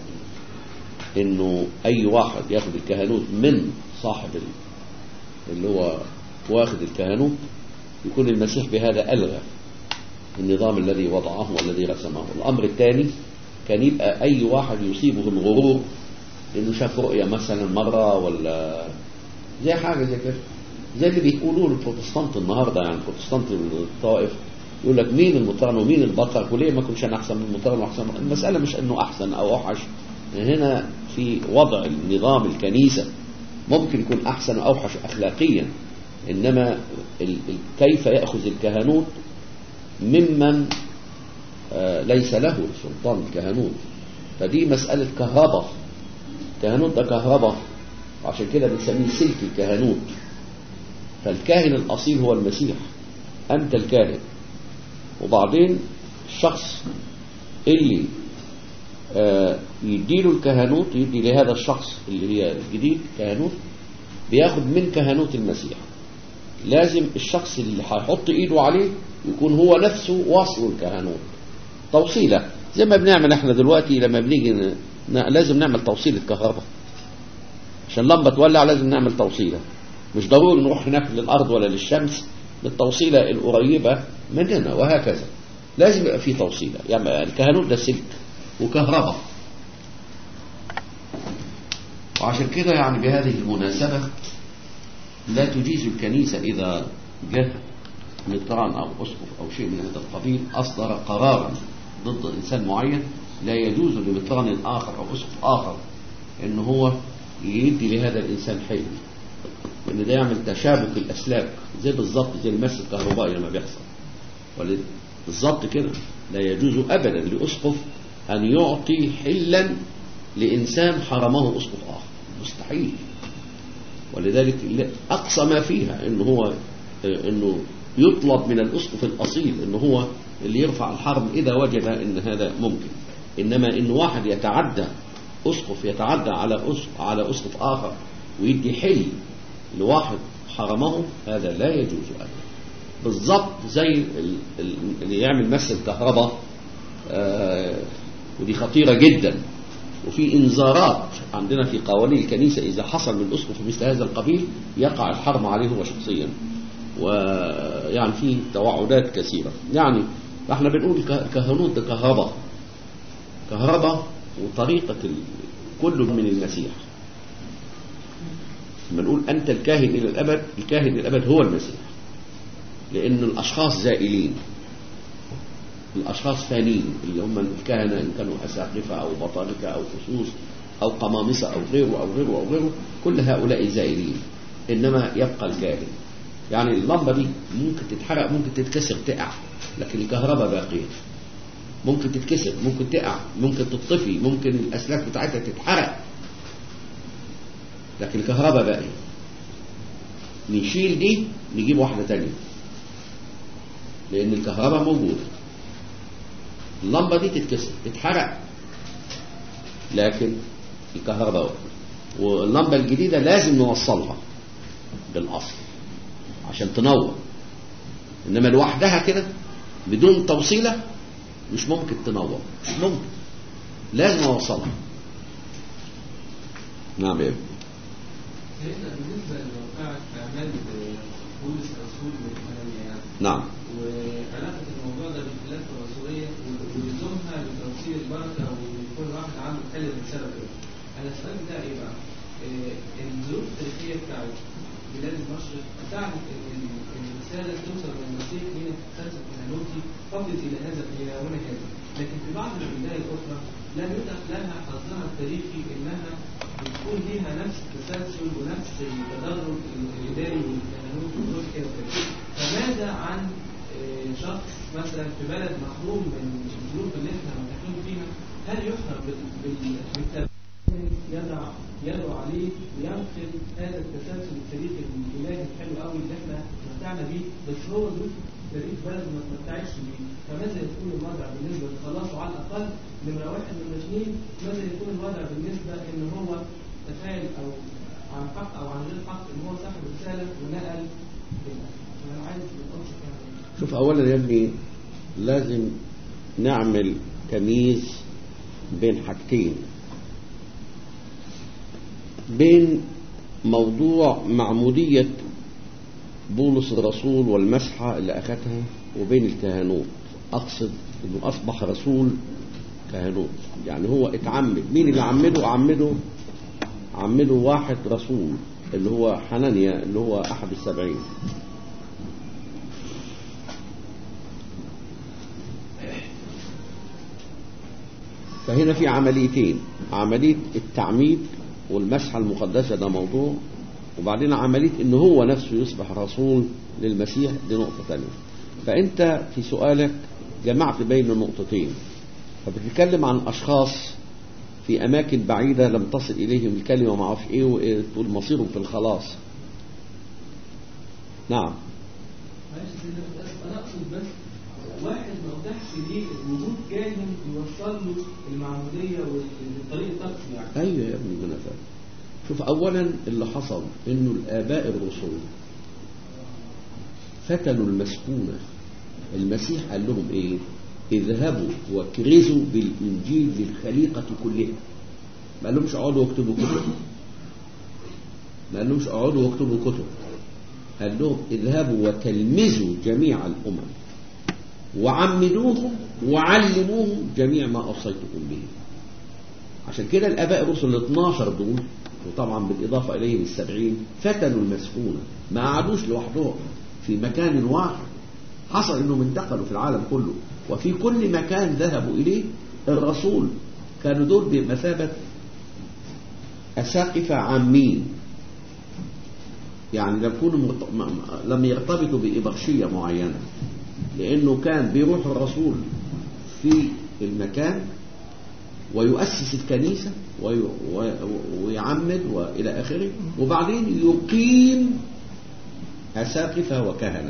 انه اي واحد ياخذ الكهنوت من صاحب اللي هو واخذ الكهنوت يكون المسيح بهذا ألغى النظام الذي وضعه والذي رسمه الأمر الثاني كان يبقى أي واحد يصيبه الغرور إنه شاف رؤية مثلا مرة ولا زي حاجة زي كده زي اللي بيقولوا البروتستانت النهاردة يعني البروتستانت الطائف يقول لك مين المطران ومين البطرك وليه ما كنش أنا أحسن من المطران وأحسن المسألة مش إنه أحسن أو أوحش هنا في وضع النظام الكنيسة ممكن يكون أحسن أو أوحش أخلاقيا إنما ال ال كيف يأخذ الكهنوت ممن آه ليس له سلطان الكهنوت فدي مسألة كهرباء الكهنوت ده كهرباء وعشان كده بنسميه سلك الكهنوت فالكاهن الأصيل هو المسيح أنت الكاهن وبعدين الشخص اللي آه، يديله الكهنوت يدي لهذا الشخص اللي هي الجديد كهنوت بياخد من كهنوت المسيح لازم الشخص اللي هيحط ايده عليه يكون هو نفسه واصل الكهنوت توصيله زي ما بنعمل احنا دلوقتي لما بنيجي ن... ن- لازم نعمل توصيله كهرباء عشان لمبه تولع لازم نعمل توصيله مش ضروري نروح هناك للارض ولا للشمس للتوصيله القريبه مننا وهكذا لازم يبقى في توصيله يعني الكهنوت ده سلك وكهرباء وعشان كده يعني بهذه المناسبة لا تجيز الكنيسة إذا جاء مطران أو أسقف أو شيء من هذا القبيل أصدر قرارا ضد إنسان معين لا يجوز لمطران آخر أو أسقف آخر إن هو يدي لهذا الإنسان حلم لأن ده يعمل تشابك الأسلاك زي بالظبط زي المس الكهربائي لما بيحصل ولد بالظبط كده لا يجوز أبدا لأسقف أن يعطي حلا لإنسان حرمه أسقف آخر مستحيل ولذلك أقصى ما فيها إن هو إنه يطلب من الأسقف الأصيل إن هو اللي يرفع الحرم إذا وجد إن هذا ممكن إنما إن واحد يتعدى أسقف يتعدى على أسقف على أسقف آخر ويدي حل لواحد حرمه هذا لا يجوز أبدا بالضبط زي ال- ال- اللي يعمل مس الكهرباء آه، ودي خطيرة جدا وفي انذارات عندنا في قوانين الكنيسة إذا حصل من أسقف مثل هذا القبيل يقع الحرم عليه هو شخصيا ويعني في توعدات كثيرة يعني احنا بنقول ك- كهنوت ده كهرباء كهرباء وطريقة ال- كل من المسيح لما نقول أنت الكاهن إلى الأبد الكاهن إلى الأبد هو المسيح لأن الأشخاص زائلين الأشخاص فانين اللي هم الكهنة إن كانوا أساقفة أو بطاركة أو خصوص أو قمامسة أو غيره أو غيره أو غيره كل هؤلاء زائلين إنما يبقى الكاهن يعني اللمبة دي ممكن تتحرق ممكن تتكسر تقع لكن الكهرباء باقية ممكن تتكسر ممكن تقع ممكن تطفي ممكن الأسلاك بتاعتها تتحرق لكن الكهرباء باقية نشيل دي نجيب واحدة تانية لأن الكهرباء موجودة اللمبة دي تتكسر تتحرق لكن الكهرباء واقفة واللمبة الجديدة لازم نوصلها بالأصل عشان تنور إنما لوحدها كده بدون توصيلة مش ممكن تنور مش ممكن لازم أوصلها نعم يا ابني سيدنا بالنسبة لموقعة أعمال بولس الرسول والثانية يعني نعم وعلاقة الموضوع ده بالخلافة الرسولية ولزومها لتوصيل البركة وكل واحد عنده حل الرسالة كده. أنا السؤال بتاعي إيه بقى؟ إيه، الظروف التاريخية بتاعت بلاد المشرق ساعدت إن إن الرسالة توصل من المسيح من التسلسل الكهنوتي فضلت إلى هذا إلى هنا هذا. لكن في بعض البلدان الأخرى لم يتح لها حظها التاريخي إنها بتكون ليها نفس التسلسل ونفس التدرج الإداري والكهنوتي وكل كده وكده. فماذا عن آه، شخص مثلا في بلد محروم من الظروف اللي احنا متاحين فيها هل يحرم بال- بال- بالتابع يدع يدعو عليه وينقل هذا التسلسل التاريخي الالهي الحلو قوي اللي احنا استمتعنا بيه بس هو ظروف تاريخ بلد ما استمتعش بيه فماذا يكون الوضع بالنسبه لخلاصه على الاقل نمره واحد نمره اثنين ماذا يكون الوضع بالنسبه ان هو تخيل او عن حق او عن غير حق ان هو صاحب رساله ونقل كده. انا عايز انصح يعني شوف اولا يا ابني لازم نعمل تمييز بين حاجتين بين موضوع معمودية بولس الرسول والمسحة اللي أخذها وبين الكهنوت أقصد أنه أصبح رسول كهنوت يعني هو اتعمد مين اللي عمده عمده عمده واحد رسول اللي هو حنانيا اللي هو أحد السبعين فهنا في عمليتين عملية التعميد والمسحة المقدسة ده موضوع وبعدين عملية ان هو نفسه يصبح رسول للمسيح دي نقطة تانية فانت في سؤالك جمعت بين النقطتين فبتتكلم عن اشخاص في اماكن بعيدة لم تصل اليهم الكلمة ما اعرفش ايه وايه تقول مصيرهم في الخلاص نعم معلش يا سيدي بس انا اقصد بس واحد ما أتاحش ليه وجود كاهن يوصل له المعمودية والطريق الطقسي يعني ايوه يا ابني ما انا فاهم شوف اولا اللي حصل انه الاباء الرسل فتنوا المسكونة المسيح قال لهم ايه اذهبوا واكرزوا بالانجيل للخليقة كلها ما قالهمش اقعدوا واكتبوا كتب ما قالهمش اقعدوا واكتبوا كتب قال لهم اذهبوا وتلمذوا جميع الامم وعمدوهم وعلموهم جميع ما اوصيتكم به عشان كده الاباء الرسل ال 12 دول وطبعا بالاضافه اليهم السبعين فتنوا المسكونه ما قعدوش لوحدهم في مكان واحد حصل انهم انتقلوا في العالم كله وفي كل مكان ذهبوا اليه الرسول كانوا دول بمثابه اساقفه عامين يعني لم يكونوا مرت... م- م- لم يرتبطوا بإبرشية معينة لأنه كان بيروح الرسول في المكان ويؤسس الكنيسة وي... و... ويعمد وإلى آخره وبعدين يقيم أساقفة وكهنة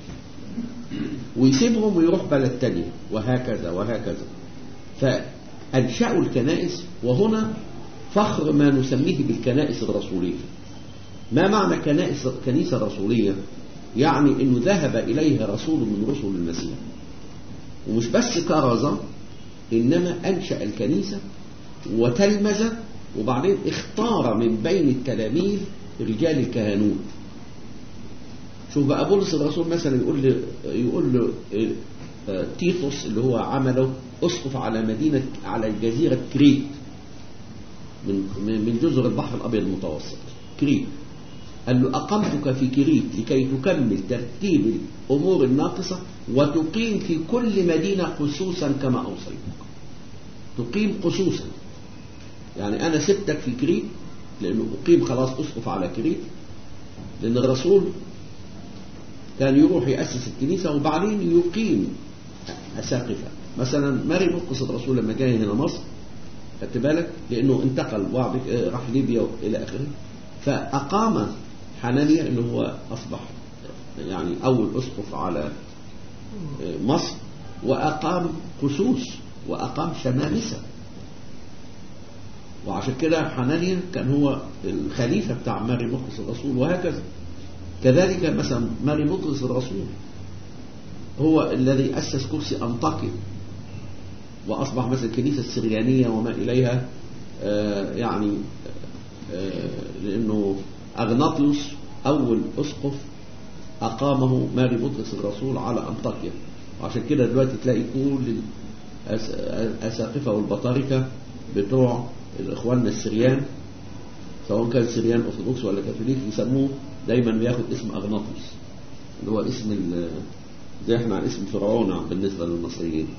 ويسيبهم ويروح بلد تانية وهكذا وهكذا فأنشأوا الكنائس وهنا فخر ما نسميه بالكنائس الرسولية ما معنى كنائس كنيسة رسولية يعني انه ذهب اليها رسول من رسل المسيح ومش بس كرز انما انشأ الكنيسة وتلمذ وبعدين اختار من بين التلاميذ رجال الكهنوت شوف بقى بولس الرسول مثلا يقول له يقول له آه، تيتوس اللي هو عمله اسقف على مدينة على الجزيرة كريت من من من جزر البحر الابيض المتوسط كريت قال له أقمتك في كريت لكي تكمل ترتيب الأمور الناقصة وتقيم في كل مدينة خصوصا كما أوصيتك تقيم خصوصا يعني أنا سبتك في كريت لأنه أقيم خلاص أسقف على كريت لأن الرسول كان يروح يأسس الكنيسة وبعدين يقيم أساقفة مثلا ماري مرقس الرسول لما جاي هنا مصر خدت بالك لأنه انتقل وبعد كده راح ليبيا إلى آخره فأقام حنانيا اللي هو أصبح يعني أول أسقف على مصر وأقام قسوس وأقام شمامسة وعشان كده حنانيا كان هو الخليفة بتاع ماري مقدس الرسول وهكذا كذلك مثلا ماري مقدس الرسول هو الذي أسس كرسي أنطاكيا وأصبح مثلا الكنيسة السريانية وما إليها آه يعني آه لأنه أغناطيوس أول أسقف أقامه ماري بطرس الرسول على أنطاكيا وعشان كده دلوقتي تلاقي كل الأساقفة والبطاركة بتوع الإخوان السريان سواء كان سريان أرثوذكس ولا كاثوليك يسموه دايما بياخد اسم أغناطيوس اللي هو اسم ال- زي احنا اسم فرعون بالنسبة للمصريين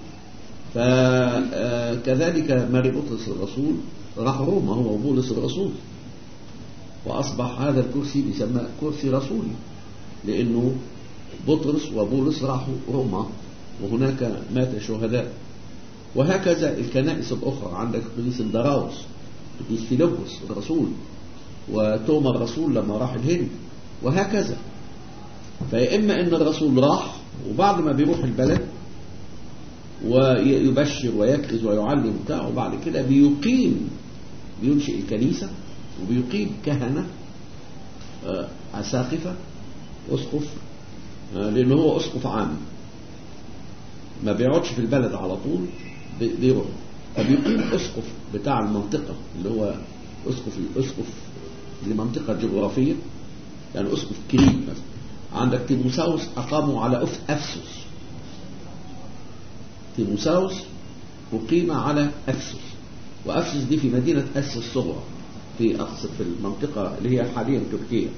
فكذلك ماري بطرس الرسول راح روما هو وبولس الرسول وأصبح هذا الكرسي بيسمى كرسي رسولي لأنه بطرس وبولس راحوا روما وهناك مات شهداء وهكذا الكنائس الأخرى عندك قديس اندراوس قديس فيلبس الرسول وتوما الرسول لما راح الهند وهكذا فإما أن الرسول راح وبعد ما بيروح البلد ويبشر ويكرز ويعلم بتاعه وبعد كده بيقيم بينشئ الكنيسة وبيقيم كهنة آه، أساقفة أسقف آه، لأنه هو أسقف عام ما بيقعدش في البلد على طول بي- بيروح فبيقيم أسقف بتاع المنطقة اللي هو أسقف أسقف لمنطقة جغرافية يعني أسقف كريت مثلا عندك تيموساوس أقاموا على أف- أفسس تيموساوس أقيم على أفسس وأفسس دي في مدينة أسس الصغرى في أقصد في المنطقة اللي هي حاليا تركيا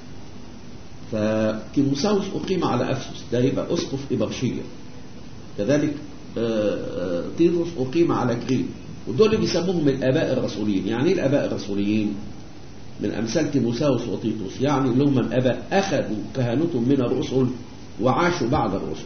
فتيموساوس أقيم على أفسس ده يبقى أسقف إبرشية كذلك آه، آه، تيروس أقيم على كريت ودول اللي بيسموهم الآباء الرسوليين يعني إيه الآباء الرسوليين من أمثال تيموساوس وتيتوس يعني اللي هم الآباء أخذوا كهنتهم من الرسل وعاشوا بعد الرسل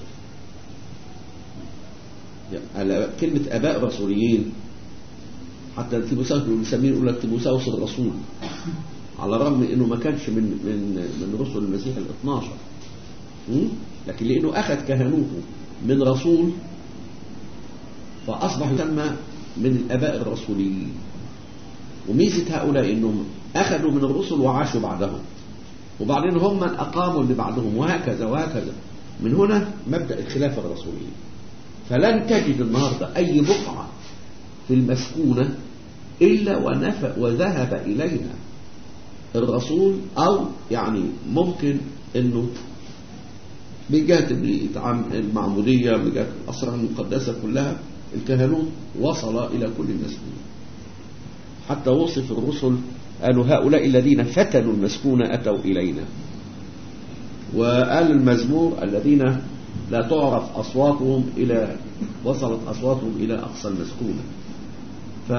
يعني كلمة آباء رسوليين حتى تيموساوس بنسميه يقول لك تيموساوس الرسول على الرغم من انه ما كانش من من من رسل المسيح ال 12 م? لكن لانه اخذ كهنوته من رسول فأصبح يسمى من الآباء الرسوليين وميزة هؤلاء أنهم أخذوا من الرسل وعاشوا بعدهم وبعدين هم من أقاموا اللي بعدهم وهكذا وهكذا من هنا مبدأ الخلافة الرسولية فلن تجد النهاردة أي بقعة في المسكونة إلا ونفى وذهب إليها الرسول أو يعني ممكن أنه من جهة المعمودية من جهة الأسرار المقدسة كلها الكهنوت وصل إلى كل المسكونة حتى وصف الرسل قالوا هؤلاء الذين فتنوا المسكونة أتوا إلينا وقال المزمور الذين لا تعرف أصواتهم إلى وصلت أصواتهم إلى أقصى المسكونة ف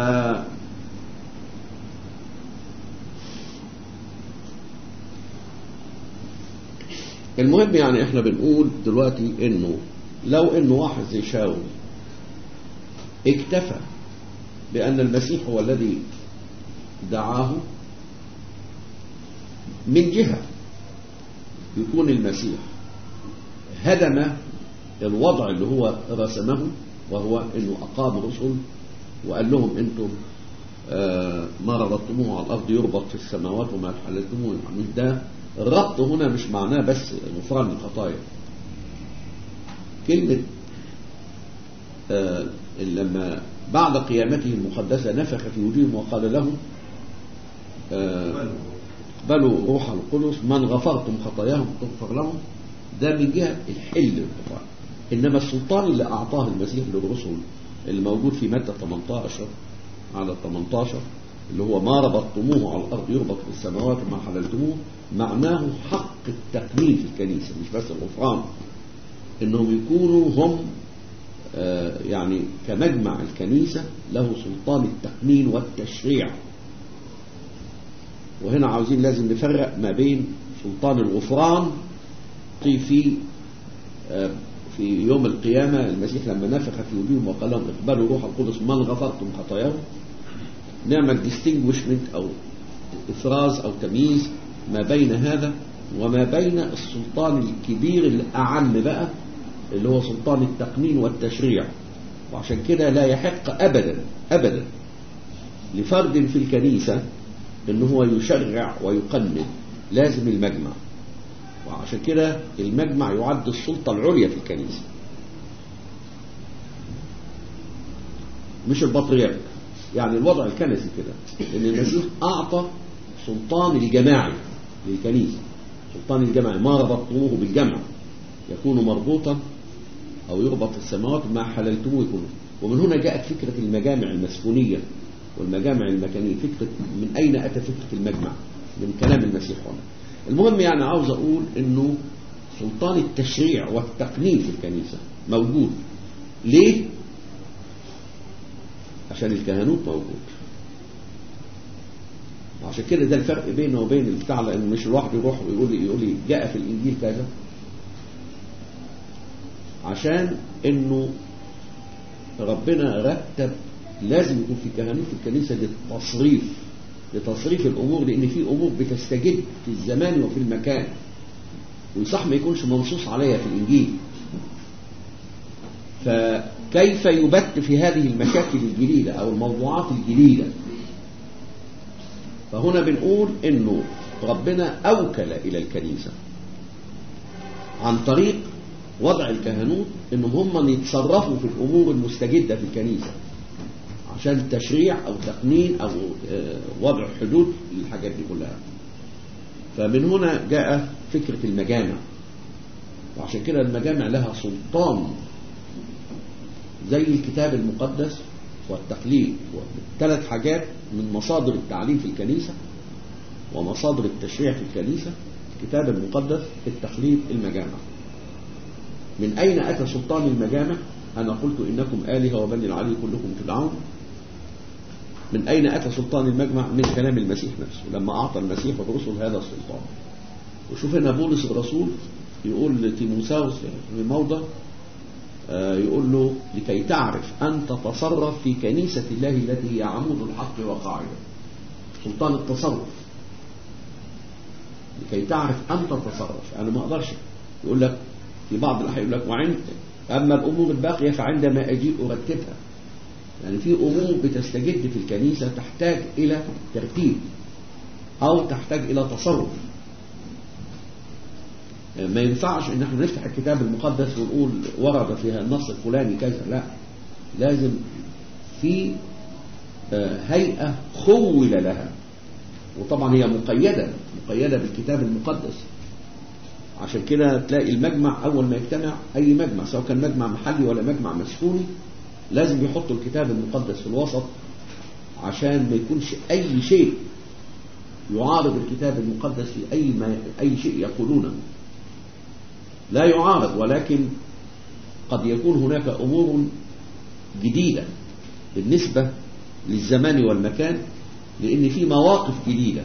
المهم يعني احنا بنقول دلوقتي انه لو انه واحد زي شاول اكتفى بان المسيح هو الذي دعاه من جهة يكون المسيح هدم الوضع اللي هو رسمه وهو انه اقام رسل وقال لهم انتم آه ما ربطتموه على الارض يربط في السماوات وما حللتموه يعني ده الربط هنا مش معناه بس غفران الخطايا كلمة آه لما بعد قيامته المقدسة نفخ في وجوههم وقال لهم اقبلوا روح القدس من غفرتم خطاياهم تغفر لهم ده من جهة الحل الغفران إنما السلطان اللي أعطاه المسيح للرسل اللي موجود في متى 18 على 18 اللي هو ما ربطتموه على الأرض يربط في السماوات وما حللتموه معناه حق التقنين في الكنيسة مش بس الغفران إنهم يكونوا هم آه يعني كمجمع الكنيسة له سلطان التقنين والتشريع وهنا عاوزين لازم نفرق ما بين سلطان الغفران في آه في يوم القيامة المسيح لما نفخ في وجوههم وقال لهم اقبلوا روح القدس من غفرتم خطاياهم نعمل ديستنجوشمنت أو إفراز أو تمييز ما بين هذا وما بين السلطان الكبير الأعم بقى اللي هو سلطان التقنين والتشريع وعشان كده لا يحق أبدا أبدا لفرد في الكنيسة انه هو يشرع ويقنن لازم المجمع وعشان كده المجمع يعد السلطة العليا في الكنيسة مش البطريرك يعني الوضع الكنسي كده ان المسيح اعطى سلطان الجماعي للكنيسة سلطان الجماعي ما ربطتموه بالجمع يكون مربوطا او يربط في السماوات ما حللتموه يكون ومن هنا جاءت فكرة المجامع المسكونية والمجامع المكانية فكرة من أين أتى فكرة المجمع من كلام المسيح هنا المهم يعني عاوز أقول أنه سلطان التشريع والتقنين في الكنيسة موجود ليه؟ عشان الكهنوت موجود وعشان كده ده الفرق بينه وبين البتاع لأنه مش الواحد يروح ويقول لي يقول لي جاء في الإنجيل كذا عشان انه ربنا رتب لازم يكون في كهنوت في الكنيسة للتصريف لتصريف الأمور لأن في أمور بتستجد في الزمان وفي المكان ويصح ما يكونش منصوص عليها في الإنجيل فكيف يبت في هذه المشاكل الجديدة أو الموضوعات الجديدة فهنا بنقول إنه ربنا أوكل إلى الكنيسة عن طريق وضع الكهنوت إنهم هم يتصرفوا في الأمور المستجدة في الكنيسة عشان تشريع أو تقنين أو وضع حدود للحاجات دي كلها فمن هنا جاء فكرة المجامع وعشان كده المجامع لها سلطان زي الكتاب المقدس والتقليد ثلاث حاجات من مصادر التعليم في الكنيسة ومصادر التشريع في الكنيسة الكتاب المقدس التقليد المجامع من أين أتى سلطان المجامع أنا قلت إنكم آلهة وبني العلي كلكم تدعون من أين أتى سلطان المجمع من كلام المسيح نفسه لما أعطى المسيح الرسل هذا السلطان وشوف هنا بولس الرسول يقول لتيموساوس في موضع يقول له لكي تعرف أن تتصرف في كنيسة الله التي هي عمود الحق وقاعدة سلطان التصرف لكي تعرف أن تتصرف أنا ما أقدرش يقول لك في بعض الأحيان يقول لك وعند أما الأمور الباقية فعندما أجيء أرتبها يعني في أمور بتستجد في الكنيسة تحتاج إلى ترتيب أو تحتاج إلى تصرف ما ينفعش ان احنا نفتح الكتاب المقدس ونقول ورد فيها النص الفلاني كذا لا لازم في هيئة خول لها وطبعا هي مقيدة مقيدة بالكتاب المقدس عشان كده تلاقي المجمع أول ما يجتمع أي مجمع سواء كان مجمع محلي ولا مجمع مسكوني لازم يحطوا الكتاب المقدس في الوسط عشان ما يكونش أي شيء يعارض الكتاب المقدس في أي, ما أي شيء يقولونه لا يعارض ولكن قد يكون هناك أمور جديدة بالنسبة للزمان والمكان لأن في مواقف جديدة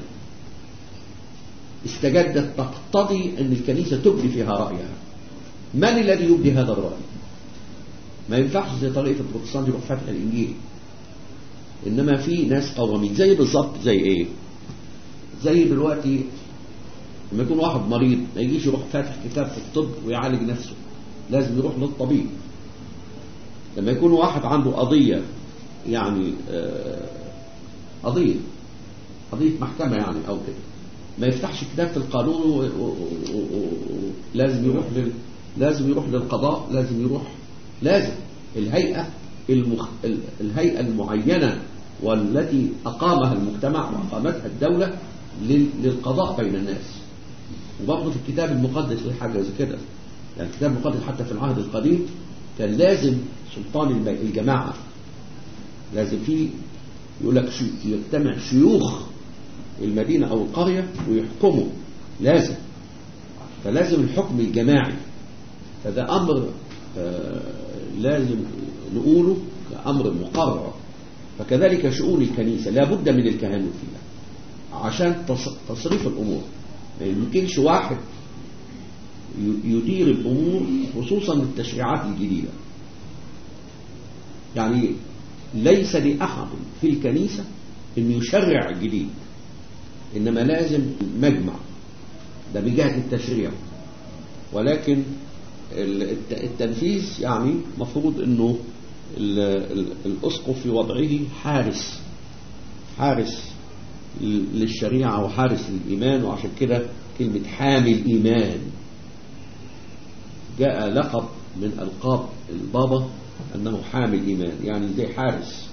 استجدت تقتضي أن الكنيسة تبدي فيها رأيها من الذي يبدي هذا الرأي ما ينفعش زي طريقة البروتستانت يروح فتح الإنجيل إنما في ناس قوامين زي بالظبط زي إيه زي دلوقتي لما يكون واحد مريض ما يجيش يروح فاتح كتاب في الطب ويعالج نفسه لازم يروح للطبيب لما يكون واحد عنده قضية يعني قضية قضية محكمة يعني أو كده ما يفتحش كتاب في القانون لازم يروح لل... لازم يروح للقضاء لازم يروح لازم الهيئة المخ... الهيئة المعينة والتي أقامها المجتمع وأقامتها الدولة لل... للقضاء بين الناس وبرضه في الكتاب المقدس في حاجة زي كده يعني الكتاب المقدس حتى في العهد القديم كان لازم سلطان الجماعة لازم فيه يقول لك يجتمع شيوخ المدينة أو القرية ويحكموا لازم فلازم الحكم الجماعي فده أمر آه لازم نقوله كأمر مقرر فكذلك شؤون الكنيسة لا بد من الكهنوت فيها عشان تصريف الأمور ما يمكنش واحد يدير الأمور خصوصا التشريعات الجديدة يعني ليس لأحد في الكنيسة أن يشرع جديد إنما لازم مجمع ده بجهة التشريع ولكن التنفيذ يعني مفروض أنه الأسقف في وضعه حارس حارس للشريعة وحارس للإيمان وعشان كده كلمة حامي الإيمان جاء لقب من ألقاب البابا أنه حامي الإيمان يعني زي حارس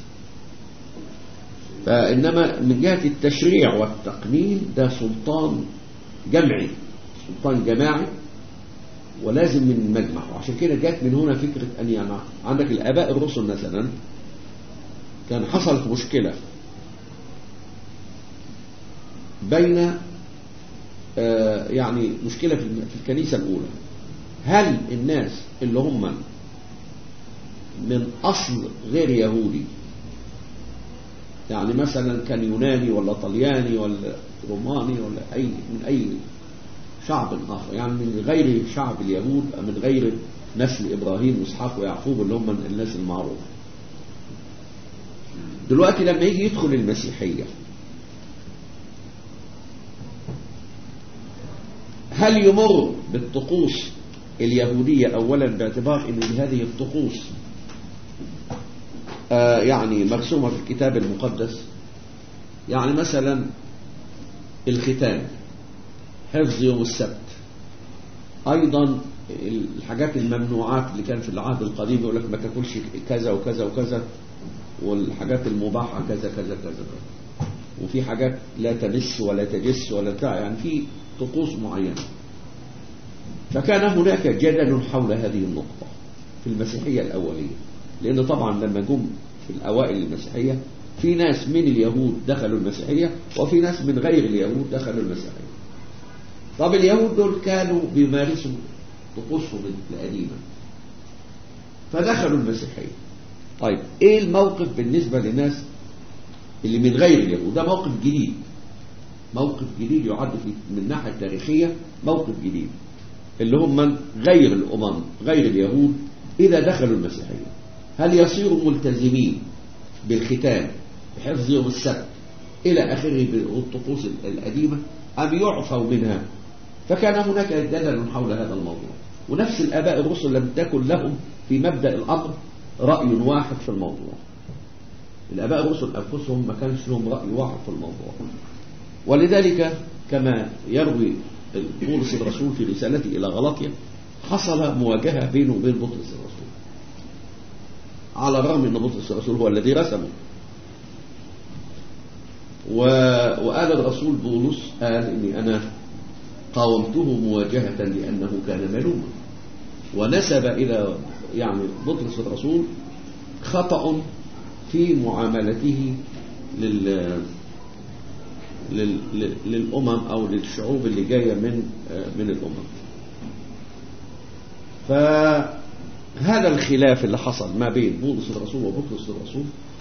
فإنما من جهة التشريع والتقنين ده سلطان جمعي سلطان جماعي ولازم من المجمع وعشان كده جات من هنا فكرة أن يعني عندك الآباء الرسل مثلا كان حصلت مشكلة بين آه يعني مشكلة في الكنيسة الأولى هل الناس اللي هم من أصل غير يهودي يعني مثلا كان يوناني ولا طلياني ولا روماني ولا أي من أي شعب آخر يعني من غير شعب اليهود من غير نسل إبراهيم وإسحاق ويعقوب اللي هم الناس المعروفة دلوقتي لما يجي يدخل المسيحية هل يمر بالطقوس اليهودية أولا باعتبار أن هذه الطقوس آه يعني مرسومة في الكتاب المقدس يعني مثلا الختان حفظ يوم السبت أيضا الحاجات الممنوعات اللي كان في العهد القديم يقول لك ما تاكلش كذا وكذا وكذا والحاجات المباحة كذا كذا كذا وفي حاجات لا تمس ولا تجس ولا بتاع يعني في طقوس معينة فكان هناك جدل حول هذه النقطة في المسيحية الأولية لأن طبعا لما جم في الأوائل المسيحية في ناس من اليهود دخلوا المسيحية وفي ناس من غير اليهود دخلوا المسيحية طب اليهود دول كانوا بيمارسوا طقوسهم القديمة فدخلوا المسيحية طيب ايه الموقف بالنسبة للناس اللي من غير اليهود ده موقف جديد موقف جديد يعد في من الناحية التاريخية موقف جديد اللي هم من غير الأمم غير اليهود إذا دخلوا المسيحية هل يصيروا ملتزمين بالختان بحفظ يوم السبت إلى آخره بالطقوس القديمة أم يعفوا منها فكان هناك جدل حول هذا الموضوع ونفس الآباء الرسل لم تكن لهم في مبدأ الأمر رأي واحد في الموضوع الآباء الرسل أنفسهم ما كانش لهم رأي واحد في الموضوع ولذلك كما يروي بولس الرسول في رسالته إلى غلطية حصل مواجهة بينه وبين بطرس الرسول على الرغم أن بطرس الرسول هو الذي رسمه و... وقال الرسول بولس قال إني أنا قاومته مواجهة لأنه كان ملوما ونسب إلى يعني بطرس الرسول خطأ في معاملته لل... لل... للأمم أو للشعوب اللي جاية من من الأمم فهذا الخلاف اللي حصل ما بين بولس الرسول وبطرس الرسول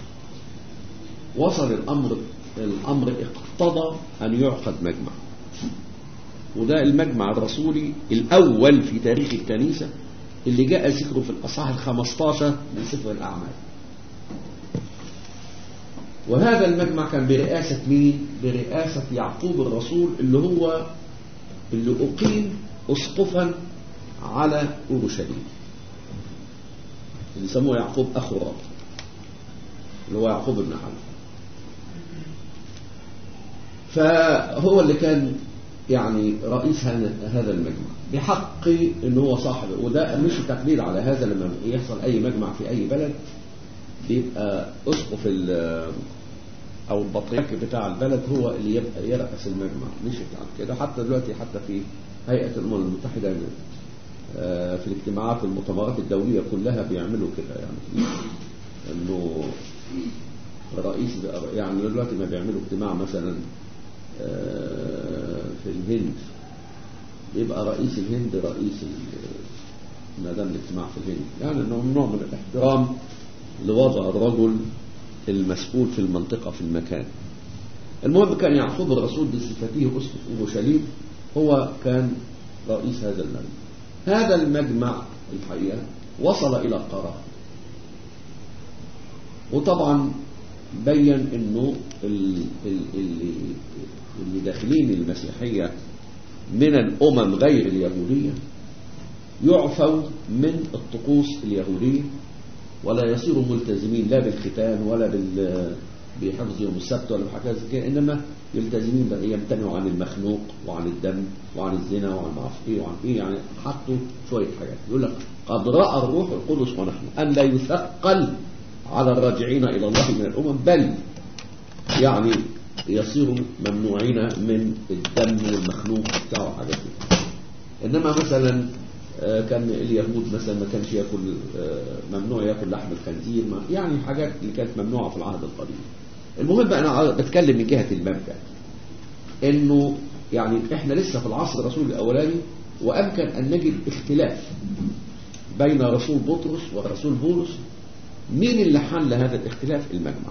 وصل الأمر الأمر اقتضى أن يعقد مجمع وده المجمع الرسولي الأول في تاريخ الكنيسة اللي جاء ذكره في الأصحاح الخمستاشر من سفر الأعمال وهذا المجمع كان برئاسة مين؟ برئاسة يعقوب الرسول اللي هو اللي أقيم أسقفا على أورشليم اللي سموه يعقوب أخو الرب اللي هو يعقوب بن حلف فهو اللي كان يعني رئيس هذا المجمع بحق ان هو صاحب وده مش تقليل على هذا لما يحصل اي مجمع في اي بلد بيبقى اسقف او البطريرك بتاع البلد هو اللي يبقى يرأس المجمع مش بتاع كده حتى دلوقتي حتى في هيئة الأمم المتحدة في الاجتماعات والمؤتمرات الدولية كلها بيعملوا كده يعني انه رئيس يعني دلوقتي ما بيعملوا اجتماع مثلا في الهند يبقى رئيس الهند رئيس ما دام الاجتماع في الهند يعني انه نوع من الاحترام لوضع الرجل المسؤول في المنطقة في المكان المهم كان يعقوب الرسول بصفته أسقف أورشليم هو كان رئيس هذا المجمع هذا المجمع الحقيقة وصل إلى قرار وطبعا بين انه اللي, اللي داخلين المسيحية من الامم غير اليهودية يعفوا من الطقوس اليهودية ولا يصيروا ملتزمين لا بالختان ولا بال بحفظ يوم السبت ولا بحاجات زي كده انما يلتزمين بقى يمتنعوا عن المخنوق وعن الدم وعن الزنا وعن ما اعرف ايه وعن ايه يعني حطوا شويه حاجات يقول لك قد راى الروح القدس ونحن ان لا يثقل على الراجعين إلى الله من الأمم بل يعني يصيروا ممنوعين من الدم والمخلوق بتاعه حاجات إنما مثلا كان اليهود مثلا ما كانش ياكل ممنوع ياكل لحم الخنزير يعني حاجات اللي كانت ممنوعة في العهد القديم المهم أنا بتكلم من جهة المبدأ إنه يعني إحنا لسه في العصر الرسول الأولاني وأمكن أن نجد اختلاف بين رسول بطرس ورسول بولس مين اللي حل هذا الاختلاف المجمع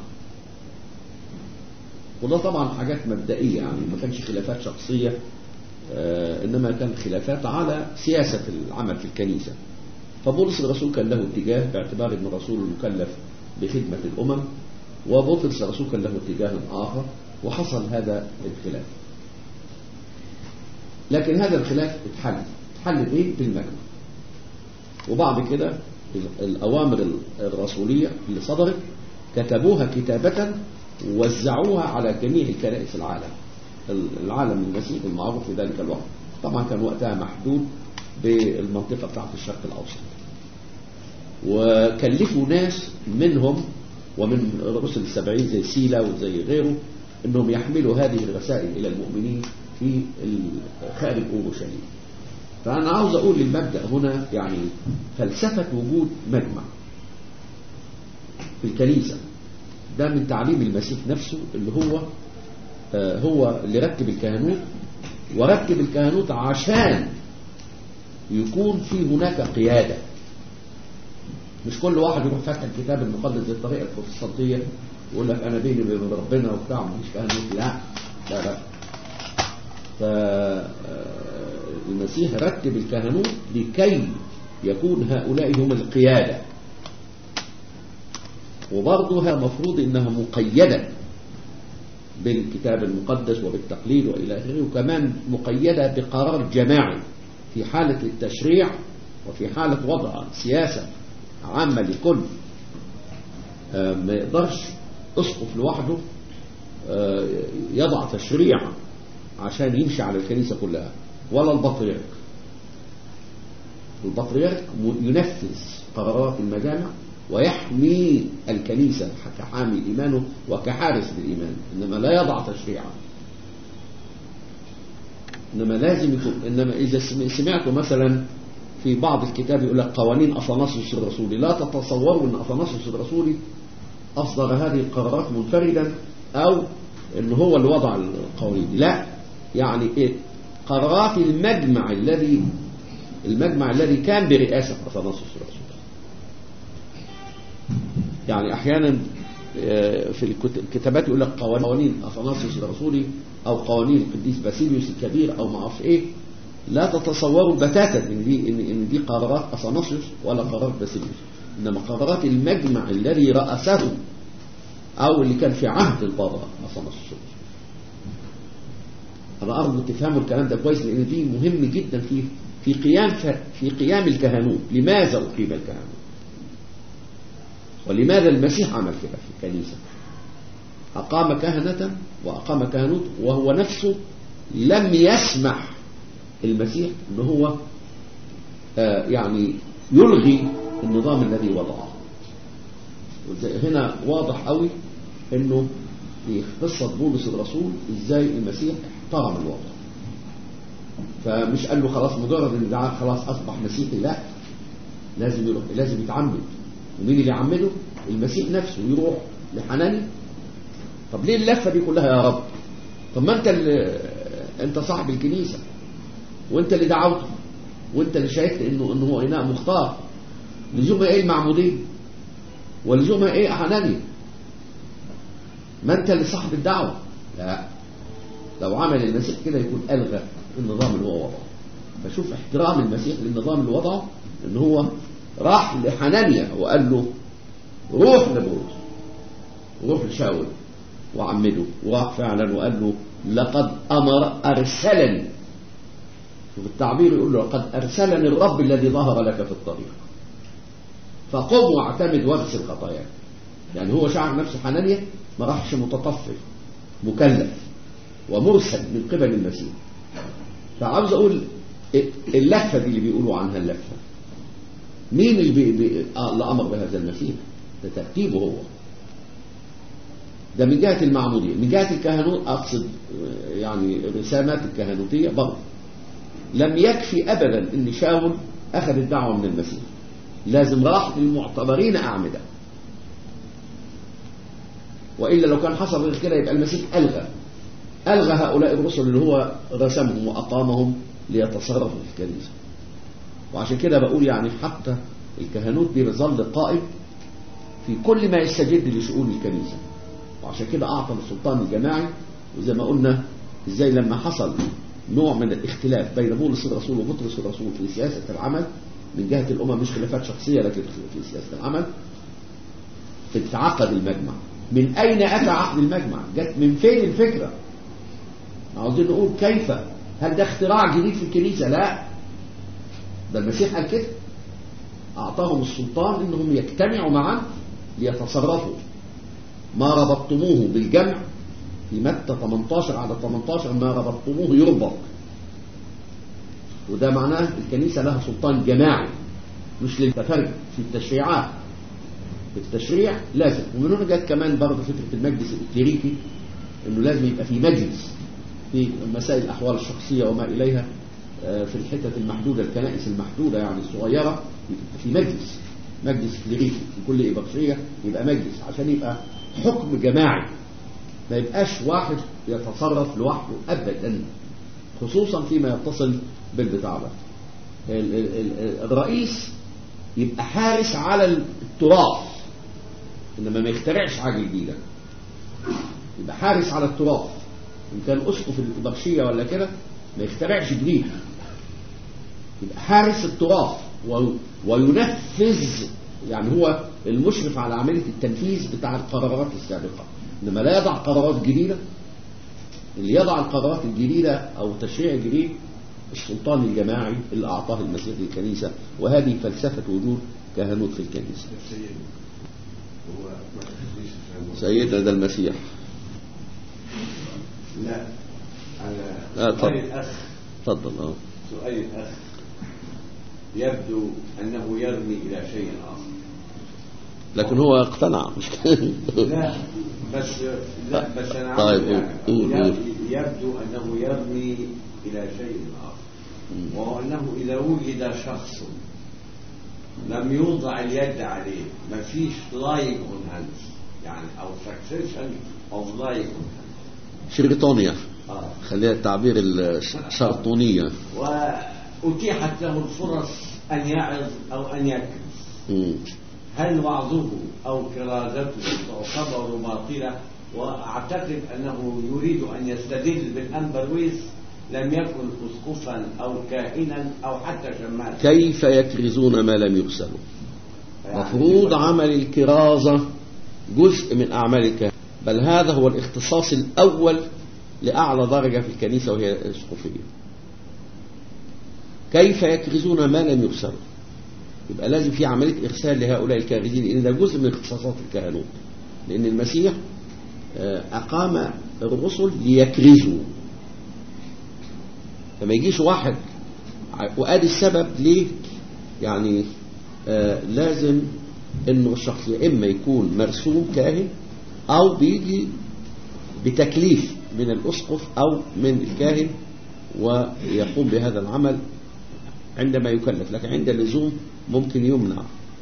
وده طبعا حاجات مبدئية يعني ما كانش خلافات شخصية آه إنما كان خلافات على سياسة العمل في الكنيسة فبولس الرسول كان له اتجاه باعتبار أن الرسول المكلف بخدمة الأمم وبطرس الرسول كان له اتجاه آخر وحصل هذا الخلاف لكن هذا الخلاف اتحل اتحل بايه بالمجمع وبعد كده الأوامر الرسولية اللي صدرت كتبوها كتابة ووزعوها على جميع كنائس العالم العالم المسيحي المعروف في ذلك الوقت طبعا كان وقتها محدود بالمنطقة بتاعت الشرق الأوسط وكلفوا ناس منهم ومن الرسل السبعين زي سيلا وزي غيره انهم يحملوا هذه الرسائل الى المؤمنين في خارج اورشليم فأنا عاوز أقول للمبدأ هنا يعني فلسفة وجود مجمع في الكنيسة ده من تعليم المسيح نفسه اللي هو آه هو اللي رتب الكهنوت ورتب الكهنوت عشان يكون في هناك قيادة مش كل واحد يروح فاتح الكتاب المقدس زي الطريقة البروتستانتية ويقول لك أنا بيني وبين ربنا وبتاع مش كهنوت لا لا لا ف المسيح رتب الكهنوت لكي يكون هؤلاء هم القيادة وبرضها مفروض انها مقيدة بالكتاب المقدس وبالتقليد والى اخره وكمان مقيدة بقرار جماعي في حالة التشريع وفي حالة وضع سياسة عامة لكل آه، ما يقدرش اسقف لوحده آه، يضع تشريع عشان يمشي على الكنيسة كلها ولا البطريرك البطريرك م- ينفذ قرارات المجامع ويحمي الكنيسة كحامي إيمانه وكحارس للإيمان إنما لا يضع تشريعا إنما لازم يكون إنما إذا سم- سمعتوا مثلا في بعض الكتاب يقول لك قوانين أثناسيوس الرسولي لا تتصوروا أن أثناسيوس الرسولي أصدر هذه القرارات منفردا أو أن هو اللي وضع القوانين دي. لا يعني إيه قرارات المجمع الذي المجمع الذي كان برئاسة أثناسيوس الرسولي يعني أحيانا آه، في الكت- الكتابات يقول لك قوانين أثناسيوس الرسولي أو قوانين القديس باسيليوس الكبير أو ما أعرفش إيه لا تتصوروا بتاتا ان دي ان ان دي قرارات اثناسيوس ولا قرارات باسيليوس انما قرارات المجمع الذي رأسه او اللي كان في عهد البابا اثناسيوس انا ارجو تفهموا الكلام ده كويس لان دي مهم جدا في في قيام في قيام الكهنوت لماذا اقيم الكهنوت ولماذا المسيح عمل كده في الكنيسه اقام كهنه واقام كهنوت وهو نفسه لم يسمح المسيح ان هو آه يعني يلغي النظام الذي وضعه وزي- هنا واضح قوي انه في قصة بولس الرسول ازاي المسيح احترم الوضع فمش قال له خلاص مجرد ان ده خلاص اصبح مسيحي لا لازم يروح لازم يتعمد ومين اللي يعمده المسيح نفسه يروح لحناني طب ليه اللفه دي كلها يا رب طب ما انت اللي انت صاحب الكنيسه وانت اللي دعوته وانت اللي شايفت انه انه هو اناء مختار لزومها ايه المعمودين ولزومها ايه حنانيا ما انت اللي صاحب الدعوه لا لو عمل المسيح كده يكون الغى النظام اللي هو وضعه فشوف احترام المسيح للنظام اللي وضعه ان هو راح لحنانيا وقال له روح لبولس روح لشاول وعمده وراح فعلا وقال له لقد امر ارسلني شوف التعبير يقول له لقد ارسلني الرب الذي ظهر لك في الطريق فقم واعتمد واغسل خطاياك يعني هو شعر نفسه حنانيا ما راحش متطفل مكلف ومرسل من قبل المسيح فعاوز اقول اللفه دي اللي بيقولوا عنها اللفه مين اللي, بي بي آه اللي امر بهذا المسيح ده ترتيبه هو ده من جهه المعموديه من جهه الكهنوت اقصد آه، يعني الرسامات الكهنوتيه برضه لم يكفي ابدا ان شاول اخذ الدعوه من المسيح لازم راح للمعتبرين اعمده والا لو كان حصل غير كده يبقى المسيح الغى الغى هؤلاء الرسل اللي هو رسمهم واقامهم ليتصرفوا في الكنيسه وعشان كده بقول يعني حتى الكهنوت بيظل قائم في كل ما يستجد لشؤون الكنيسه وعشان كده اعطى السلطان الجماعي وزي ما قلنا ازاي لما حصل نوع من الاختلاف بين بولس الرسول وبطرس الرسول في سياسه العمل من جهه الامم مش خلافات شخصيه لكن في سياسه العمل اتعقد المجمع من اين اتى عقد المجمع جت من فين الفكره عاوزين نقول كيف هل ده اختراع جديد في الكنيسه لا ده المسيح قال كده اعطاهم السلطان انهم يجتمعوا معا ليتصرفوا ما ربطتموه بالجمع في متى 18 على 18 ما ربطتموه يربط وده معناه الكنيسة لها سلطان جماعي مش للتفرج في التشريعات في التشريع لازم ومن هنا جت كمان برضه فكرة المجلس الكليريكي انه لازم يبقى في مجلس في مسائل الاحوال الشخصية وما اليها آه، في الحتت المحدودة الكنائس المحدودة يعني الصغيرة يبقى في مجلس مجلس كليريكي في كل إبرشية يبقى مجلس عشان يبقى حكم جماعي ما يبقاش واحد يتصرف لوحده أبدا خصوصا فيما يتصل بالبتاع ده ال- ال- ال- الرئيس يبقى حارس على التراث انما ما يخترعش حاجه جديده يبقى حارس على التراث ان كان اسقف الابرشيه ولا كده ما يخترعش جديد يبقى حارس التراث و- وينفذ يعني هو المشرف على عمليه التنفيذ بتاع القرارات السابقه انما لا يضع قرارات جديده اللي يضع القرارات الجديده او التشريع الجديد السلطان الجماعي اللي أعطاه المسيح للكنيسة وهذه فلسفة وجود كهنوت في الكنيسة هو ما تخليش الفهم. سيدنا ده المسيح لا على لا، سؤال طب. الأخ تفضل اه سؤال الأخ يبدو أنه يرمي إلى شيء آخر لكن هو اقتنع مش لا بس لا بس أنا طيب، عاوز يعني قول- قول. يبدو أنه يرمي إلى شيء آخر وهو أنه إذا وجد شخص لم يوضع اليد عليه ما فيش لايك اون هاندز يعني او سكسيشن اوف لايك اون هاندز شريطانية اه خليها التعبير الشرطونية وأتيحت له الفرص أن يعظ أو أن يكرز مم. هل وعظه أو كرازته تعتبر باطلة وأعتقد أنه يريد أن يستدل بالأنبرويس لم يكن أسقفا أو كاهنا أو حتى شماسا كيف يكرزون ما لم يغسلوا يعني مفروض عمل الكرازة جزء من أعمال الكهنة بل هذا هو الاختصاص الأول لأعلى درجة في الكنيسة وهي الأسقفية كيف يكرزون ما لم يغسلوا يبقى لازم في عملية إرسال لهؤلاء الكارزين لأن ده جزء من اختصاصات الكهنوت لأن المسيح آه، أقام الرسل ليكرزوا فما يجيش واحد ع- وادي السبب ليه يعني آه لازم انه الشخص يا اما يكون مرسوم كاهن او بيجي بتكليف من الاسقف او من الكاهن ويقوم بهذا العمل عندما يكلف لكن عند اللزوم ممكن يمنع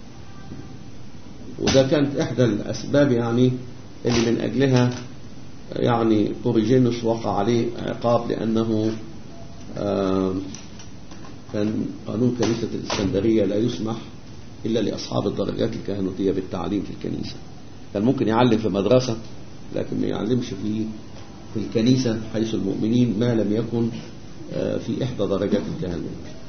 وده كانت احدى الاسباب يعني اللي من اجلها يعني اوريجينوس وقع عليه عقاب لانه آه كان قانون كنيسة الإسكندرية لا يسمح إلا لأصحاب الدرجات الكهنوتية بالتعليم في الكنيسة كان ممكن يعلم في مدرسة لكن ما يعلمش في في الكنيسة حيث المؤمنين ما لم يكن آه، في إحدى درجات الكهنوت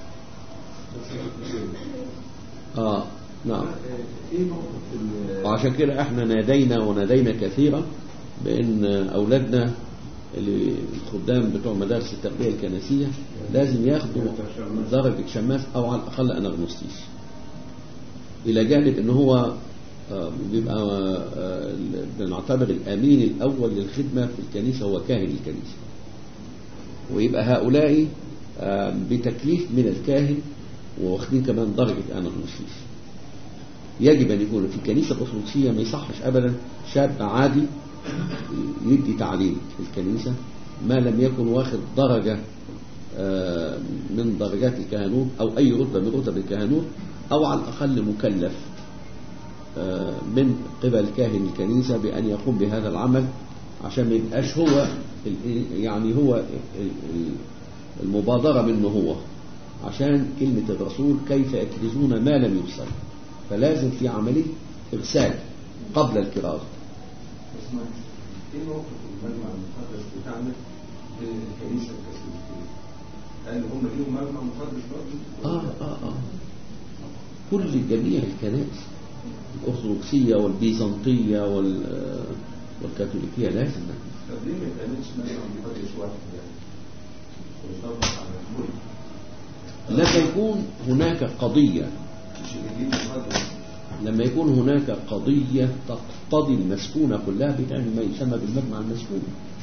آه نعم ايه موقف ال- وعشان كده احنا نادينا ونادينا كثيرا بان اولادنا اللي الخدام بتوع مدارس التربيه الكنسيه لازم ياخدوا درجه شماس او على الاقل انغنوستيس الى جانب ان هو آه، بيبقى آه، بنعتبر الامين الاول للخدمه في الكنيسه هو كاهن الكنيسه ويبقى هؤلاء آه، بتكليف من الكاهن واخدين كمان درجه انغنوستيس يجب أن يكون في الكنيسة الأرثوذكسية ما يصحش أبدا شاب عادي يدي تعليم في الكنيسة ما لم يكن واخد درجة آه، من درجات الكهنوت أو أي رتبة من رتب الكهنوت أو على الأقل مكلف آه، من قبل كاهن الكنيسة بأن يقوم بهذا العمل عشان ما يبقاش هو ال- يعني هو ال- ال- المبادرة منه هو عشان كلمة الرسول كيف يكرزون ما لم يرسل فلازم في عملية إرسال قبل الكرازة اسمع ايه موقف المجمع المقدس بتاعنا في الكنيسه الكاثوليكيه؟ هل هم ليهم مجمع مقدس برضه؟ آه آه آه كل جميع الكنائس الأرثوذكسية والبيزنطية وال آه، والكاثوليكية لازم طب ليه ما يتعملش مجمع مقدس واحد يعني؟ ويطبق على الكل لما يكون هناك قضية مش الانجيل المقدس لما يكون هناك قضية تقتضي المسكونة كلها بتعمل ما يسمى بالمجمع المسكون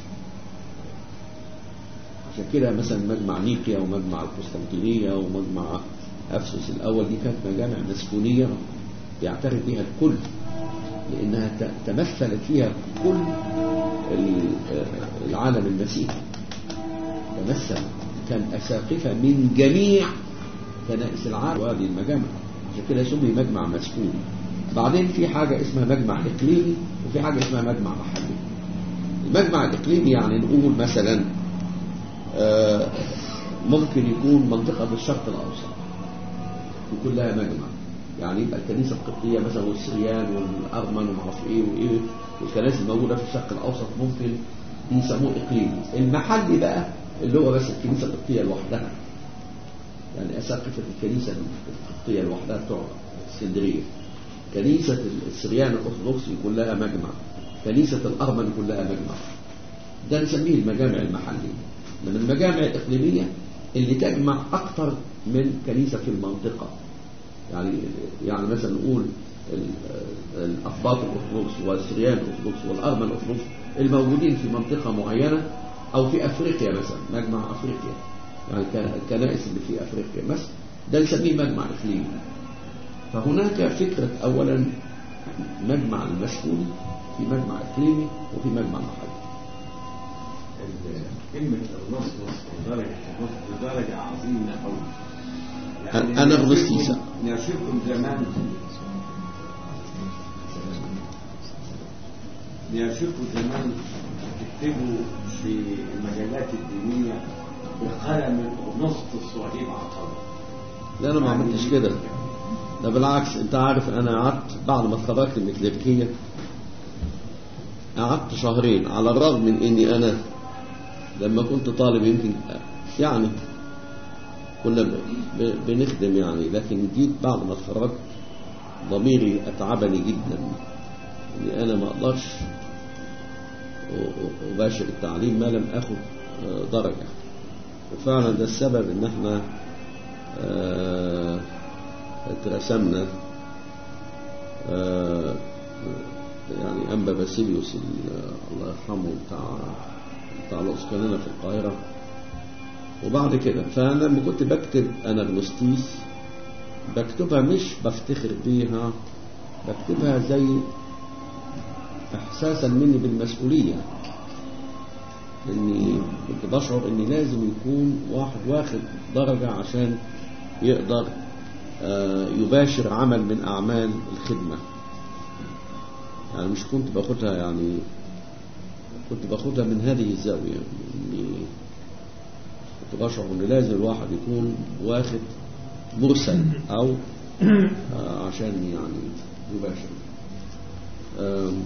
عشان كده مثلا مجمع نيقيا ومجمع القسطنطينية ومجمع أفسس الأول دي كانت مجامع مسكونية يعترف بها الكل لأنها ت- تمثلت فيها كل ال- العالم المسيحي تمثل كان أساقفة من جميع كنائس العالم وهذه المجامع عشان كده سمي مجمع مسكون بعدين في حاجة اسمها مجمع إقليمي وفي حاجة اسمها مجمع محلي المجمع الإقليمي يعني نقول مثلا آه، ممكن يكون منطقة في الشرق الأوسط وكلها مجمع يعني يبقى الكنيسة القبطية مثلا والسريان والأرمن ومعرف إيه وإيه والكنائس الموجودة في الشرق الأوسط ممكن يسموه إقليمي المحلي بقى اللي هو بس الكنيسة القبطية لوحدها يعني أساقفة الكنيسة القبطية لوحدها بتوع اسكندرية كنيسة السريان الأرثوذكسي كلها مجمع كنيسة الأرمن كلها مجمع ده نسميه المجامع المحلية من المجامع الإقليمية اللي تجمع أكثر من كنيسة في المنطقة يعني يعني مثلا نقول ال- الأقباط الأرثوذكس والسريان الأرثوذكس والأرمن الأرثوذكس الموجودين في منطقة معينة أو في أفريقيا مثلا مجمع أفريقيا يعني ك- الكنائس اللي في أفريقيا مثلا ده نسميه مجمع إقليمي فهناك فكرة أولا مجمع المسؤول في مجمع إقليمي وفي مجمع محلي كلمة النصنص ودرجة النص درجة عظيمة أوي أنا- أنا أغنسطيسة. نشوفكم زمان نشوفكم زمان تكتبوا في المجلات الدينية بقلم الأغنسطس وهيب عقبة لا أنا ما عملتش كده ده بالعكس أنت عارف أنا قعدت بعد ما اتخرجت من الكليريكية قعدت شهرين على الرغم من إني أنا لما كنت طالب يمكن يعني كنا ب- ب- بنخدم يعني لكن جيت بعد ما اتخرجت ضميري أتعبني جدا إني أنا ما أقدرش أ- أ- أباشر التعليم ما لم أخذ آه، درجة وفعلا ده السبب إن احنا آه، اترسمنا آه، يعني أنبا باسيليوس ال- الله يرحمه بتاع بتاع الأسكاننا في القاهرة وبعد كده فأنا لما كنت بكتب أناغنوستيس بكتبها مش بفتخر بيها بكتبها زي إحساسا مني بالمسؤولية إني كنت بشعر إني لازم يكون واحد واخد درجة عشان يقدر آه، يباشر عمل من أعمال الخدمة يعني مش كنت باخدها يعني كنت باخدها من هذه الزاوية إني كنت بشعر إن لازم الواحد يكون واخد مرسل أو آه، عشان يعني يباشر آم،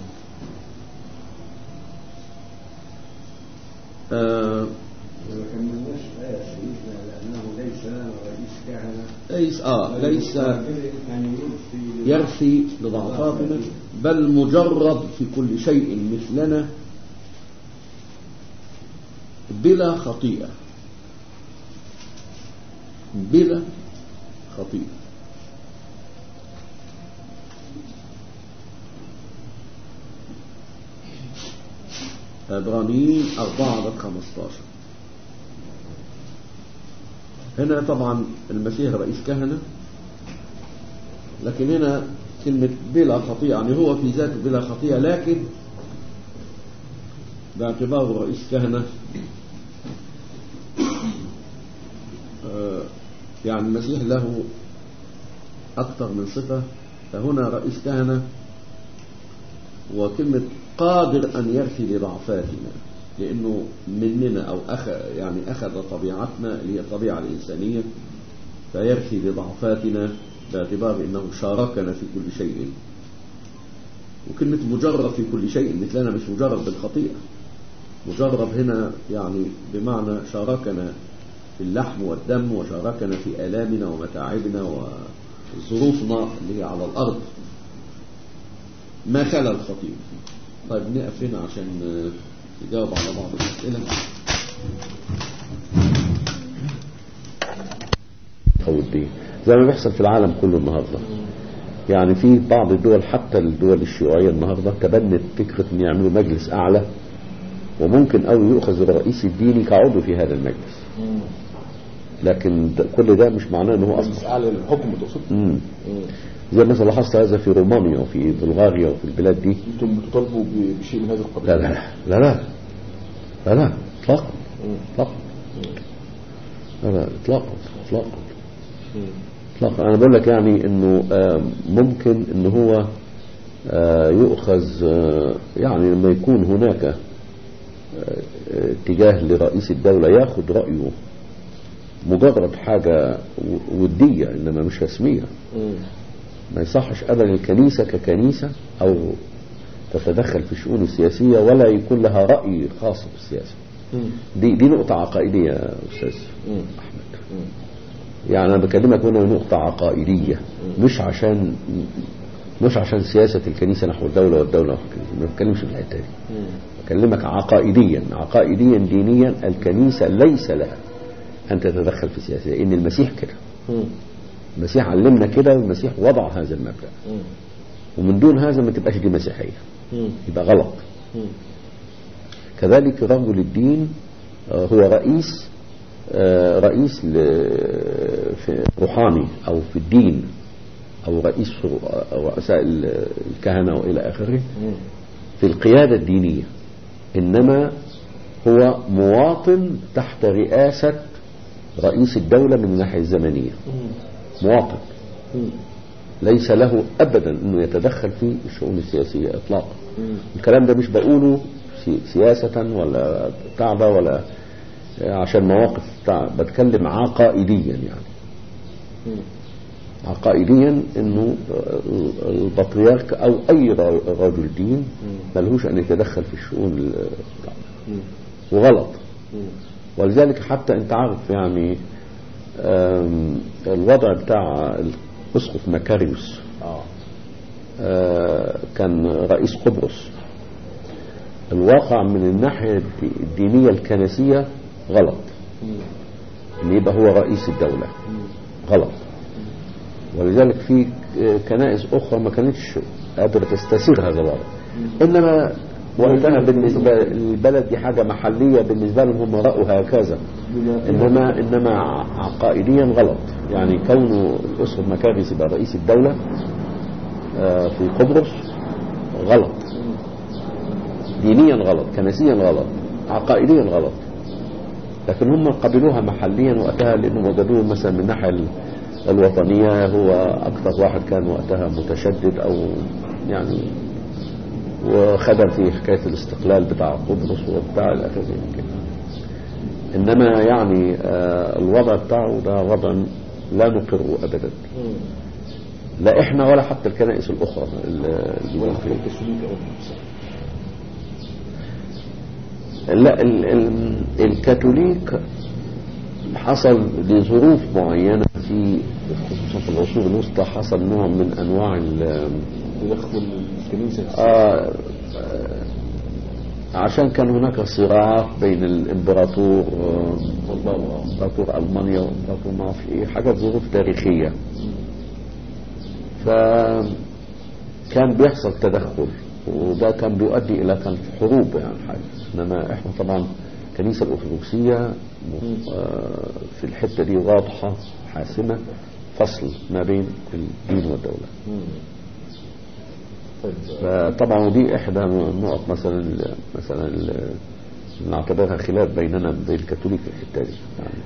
آه، ما كملناش آية سيدنا لأنه ليس لنا رئيس كهنة ليس آه ليس يعني يرثي يرثي لضعفاتنا بل مجرد في كل شيء مثلنا بلا خطيئة بلا خطيئة عبرانيين أربعة عدد 15 هنا طبعا المسيح رئيس كهنة لكن هنا كلمة بلا خطيئة يعني هو في ذاته بلا خطيئة لكن باعتباره رئيس كهنة آه، يعني المسيح له أكثر من صفة فهنا رئيس كهنة وكلمة قادر أن يرثي لضعفاتنا لأنه مننا أو أخ يعني أخذ طبيعتنا اللي هي الطبيعة الإنسانية فيرثي لضعفاتنا باعتبار أنه شاركنا في كل شيء وكلمة مجرب في كل شيء مثلنا مش مجرب بالخطيئة مجرب هنا يعني بمعنى شاركنا في اللحم والدم وشاركنا في آلامنا ومتاعبنا وظروفنا اللي هي على الأرض ما خلا الخطيئة طيب نقف هنا عشان آه، نجاوب على بعض الأسئلة أو الدين زي ما بيحصل في العالم كله النهاردة يعني في بعض الدول حتى الدول الشيوعية النهاردة تبنت فكرة ان يعملوا مجلس اعلى وممكن قوي يؤخذ الرئيس الديني كعضو في هذا المجلس لكن ده كل ده مش معناه ان هو اصلا مجلس اعلى للحكم تقصد مم. زي مثلا لاحظت هذا في رومانيا وفي بلغاريا وفي البلاد دي انتم بتطالبوا ب- بشيء من هذا القبيل لا لا لا لا لا لا اطلاقا اطلاقا لا لا اطلاقا اطلاقا اطلاقا انا بقول لك يعني انه آه، ممكن ان هو آه، يؤخذ آه، يعني لما يكون هناك آه، آه، اتجاه لرئيس الدولة ياخد رأيه مجرد حاجة و- ودية انما مش رسمية ما يصحش ابدا الكنيسة ككنيسة او تتدخل في الشؤون السياسية ولا يكون لها رأي خاص بالسياسة دي دي نقطة عقائدية يا أستاذ أحمد يعني أنا بكلمك هنا نقطة عقائدية مش عشان مش عشان سياسة الكنيسة نحو الدولة والدولة نحو الكنيسة ما بتكلمش في الحتة دي بكلمك عقائديا عقائديا دينيا الكنيسة ليس لها أن تتدخل في السياسة لأن المسيح كده مم. المسيح علمنا كده والمسيح وضع هذا المبدأ مم. ومن دون هذا ما تبقاش دي مسيحية مم. يبقى غلط مم. كذلك رجل الدين آه، هو رئيس آه، رئيس ل- في روحاني أو في الدين أو رئيس أو رؤساء ال- الكهنة وإلى آخره مم. في القيادة الدينية إنما هو مواطن تحت رئاسة رئيس الدولة من الناحية الزمنية مواطن مم. ليس له أبدا أنه يتدخل في الشؤون السياسية إطلاقا مم. الكلام ده مش بقوله سي- سياسة ولا تعبة ولا عشان مواقف بتاع بتكلم عقائديا يعني مم. عقائديا انه البطريرك او اي ر- رجل دين ملهوش ان يتدخل في الشؤون ال- مم. وغلط مم. ولذلك حتى انت عارف يعني آم، الوضع بتاع الاسقف مكاريوس اه آه، كان رئيس قبرص الواقع من الناحية الدي- الدينية الكنسية غلط مم. ان يبقى هو رئيس الدولة مم. غلط ولذلك في كنائس أخرى ما كانتش قادرة تستسيغ هذا الوضع إنما وقتها بالنسبة للبلد دي حاجة محلية بالنسبة لهم هم رأوا هكذا إنما إنما عقائديا غلط يعني كونه الأسقف مكاريس يبقى رئيس الدولة آه، في قبرص غلط دينيا غلط كنسيا غلط عقائديا غلط لكن هم قبلوها محليا وقتها لانهم وجدوه مثلا من الناحيه ال- الوطنيه هو اكثر واحد كان وقتها متشدد او يعني وخدم في حكايه الاستقلال بتاع قبرص وبتاع الى اخره من كده انما يعني آه، الوضع بتاعه ده وضع لا نقره ابدا مم. لا احنا ولا حتى الكنائس الاخرى ال- ولا حتى الكاثوليك او النصارى. لا ال ال الكاثوليك حصل لظروف معينة في خصوصا في العصور الوسطى حصل نوع من أنواع ال- تدخل الكنيسه في آه آه، عشان كان هناك صراعات بين الإمبراطور آه، إمبراطور ألمانيا وإمبراطور ما أعرف إيه حاجات ظروف تاريخية فكان بيحصل تدخل وده كان بيؤدي إلى كان في حروب يعني حاجة إنما إحنا طبعا الكنيسة الأرثوذكسية آه، في الحتة دي واضحة حاسمة فصل ما بين الدين والدولة مم. طيب فطبعا ودي احدى النقط مثلا مثلا ال- نعتبرها خلاف بيننا وبين الكاثوليك في الحته دي يعني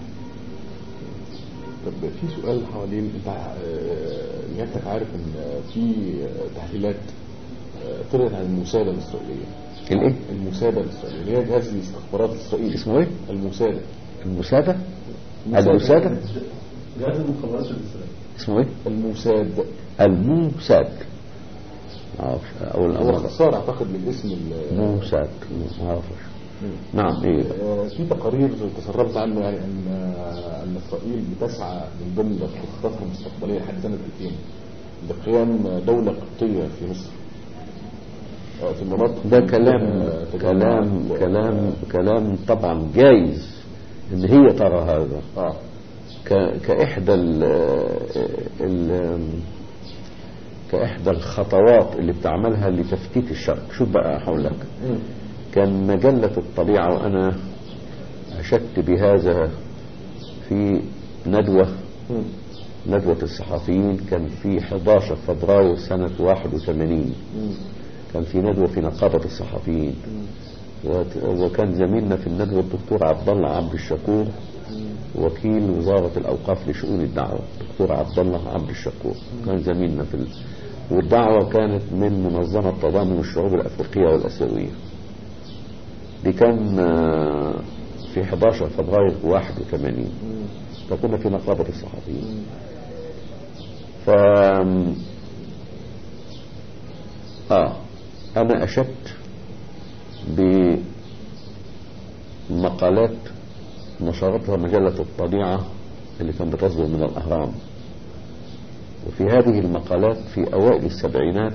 طب في سؤال حوالين انت ع- آه، نيابتك عارف ان في تحليلات آه، طلعت عن المساده الاسرائيليه الايه؟ المساده الاسرائيليه اللي هي جهاز الاستخبارات الاسرائيلي اسمه ايه؟ المساده المساده؟ المسادة. المساده؟ جهاز المخابرات الإسرائيلية اسمه ايه؟ المساد الموساد معرفش اول هو مرة اختصار اعتقد للاسم ال- موساد معرفش نعم ايه آه، في تقارير تسربت عنه يعني ان آه، ان اسرائيل بتسعى من ضمن خططها المستقبليه لحد سنه 2000 لقيام دوله قبطيه في مصر آه، في المناطق ده كلام آه، تجمعات كلام و- كلام كلام طبعا جايز ان هي ترى هذا اه ك- كإحدى ال ال كإحدى الخطوات اللي بتعملها لتفتيت الشرق شوف بقى هقول لك مم. كان مجلة الطبيعة وأنا أشدت بهذا في ندوة مم. ندوة الصحفيين كان في 11 فبراير سنة 81 مم. كان في ندوة في نقابة الصحفيين وت- وكان زميلنا في الندوة الدكتور عبد الله عبد الشكور وكيل وزارة الأوقاف لشؤون الدعوة دكتور عبد الله عبد الشكور كان زميلنا في ال... والدعوة كانت من منظمة تضامن الشعوب الأفريقية والآسيوية دي كان آه، في 11 فبراير 81 فكنا في نقابة الصحفيين ف آه أنا أشدت بمقالات نشرتها مجلة الطبيعة اللي كان بتصدر من الأهرام وفي هذه المقالات في أوائل السبعينات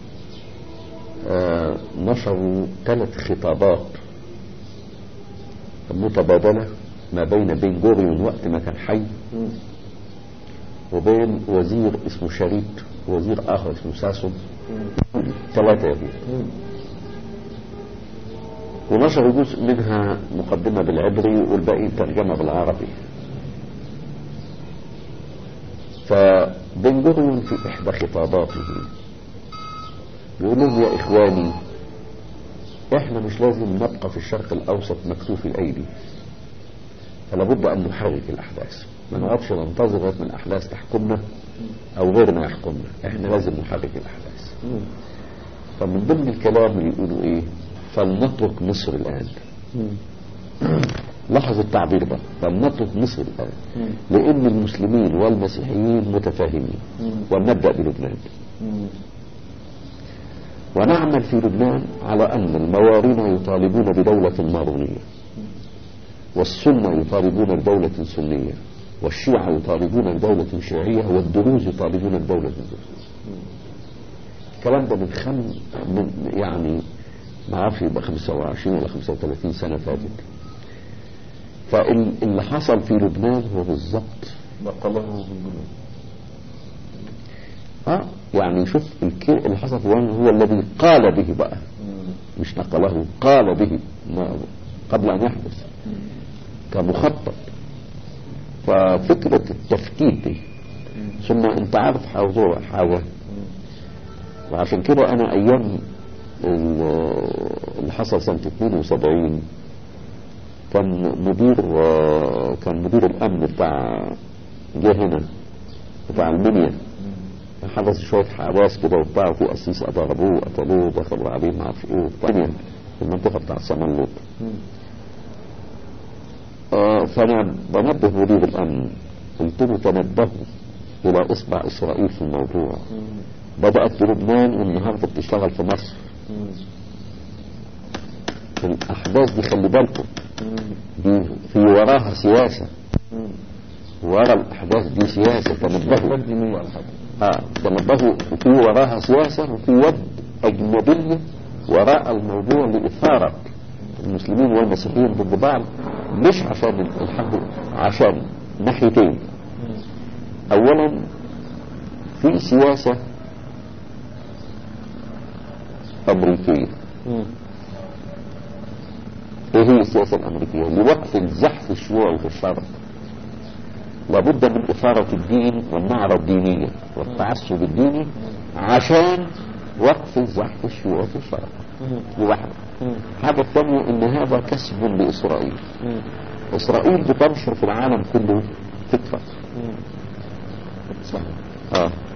آه، نشروا ثلاث خطابات متبادلة ما بين بين جوريون وقت ما كان حي وبين وزير اسمه شريط وزير آخر اسمه ساسون ثلاثة يهود ونشروا جزء منها مقدمة بالعبري والباقي ترجمة بالعربي فبن جوريون في إحدى خطاباته يقول لهم يا إخواني إحنا مش لازم نبقى في الشرق الأوسط مكتوف الأيدي فلا بد أن نحرك الأحداث ما نقعدش ننتظر لغاية ما الأحداث تحكمنا أو غيرنا يحكمنا إحنا لازم نحرك الأحداث فمن ضمن الكلام اللي يقولوا إيه فلنترك مصر الآن لاحظ التعبير ده فلنترك مصر الآن لأن المسلمين والمسيحيين متفاهمين ونبدأ بلبنان ونعمل في لبنان على أن الموارين يطالبون بدولة مارونية والسنة يطالبون بدولة سنية والشيعة يطالبون بدولة شيعية والدروز يطالبون بدولة دروز الكلام ده من خم من يعني ما اعرفش يبقى 25 ولا 35 سنة فاتت فاللي حصل في لبنان هو بالظبط نقله بالجنود اه يعني شوف الكي اللي حصل في لبنان هو الذي قال به بقى مش نقله قال به ما قبل ان يحدث كمخطط ففكرة التفكيك دي ثم انت عارف حوضوع حاجة وعشان كده انا ايام ال- اللي حصل سنة 72 كان مدير كان مدير الامن بتاع جه هنا بتاع المنيا حدث شوية حواس كده وبتاع وفي قسيس ضربوه قتلوه دخلوا عليه ما اعرفش ايه وبتاع المنيا، في المنطقة بتاع سمنلوط آه، فانا بنبه مدير الامن قلت له تنبهوا الى اصبع اسرائيل في الموضوع بدات في لبنان والنهارده بتشتغل في مصر الاحداث دي خلي بالكم دي في وراها سياسه ورا الاحداث دي سياسه تنبهوا دينية على حاجة اه تنبهوا في وراها سياسه وفي يد اجنبيه وراء الموضوع لاثاره المسلمين والمسيحيين ضد بعض مش عشان الحرب عشان ناحيتين اولا في سياسه امريكيه ايه هي السياسه الامريكيه لوقف الزحف الشيوعي في الشرق لابد من اثاره الدين والنعره الدينيه والتعصب الديني عشان وقف الزحف الشيوعي في الشرق لوحده الحاجة الثانية ان هذا كسب لاسرائيل اسرائيل بتنشر في العالم كله فكرة صحيح اه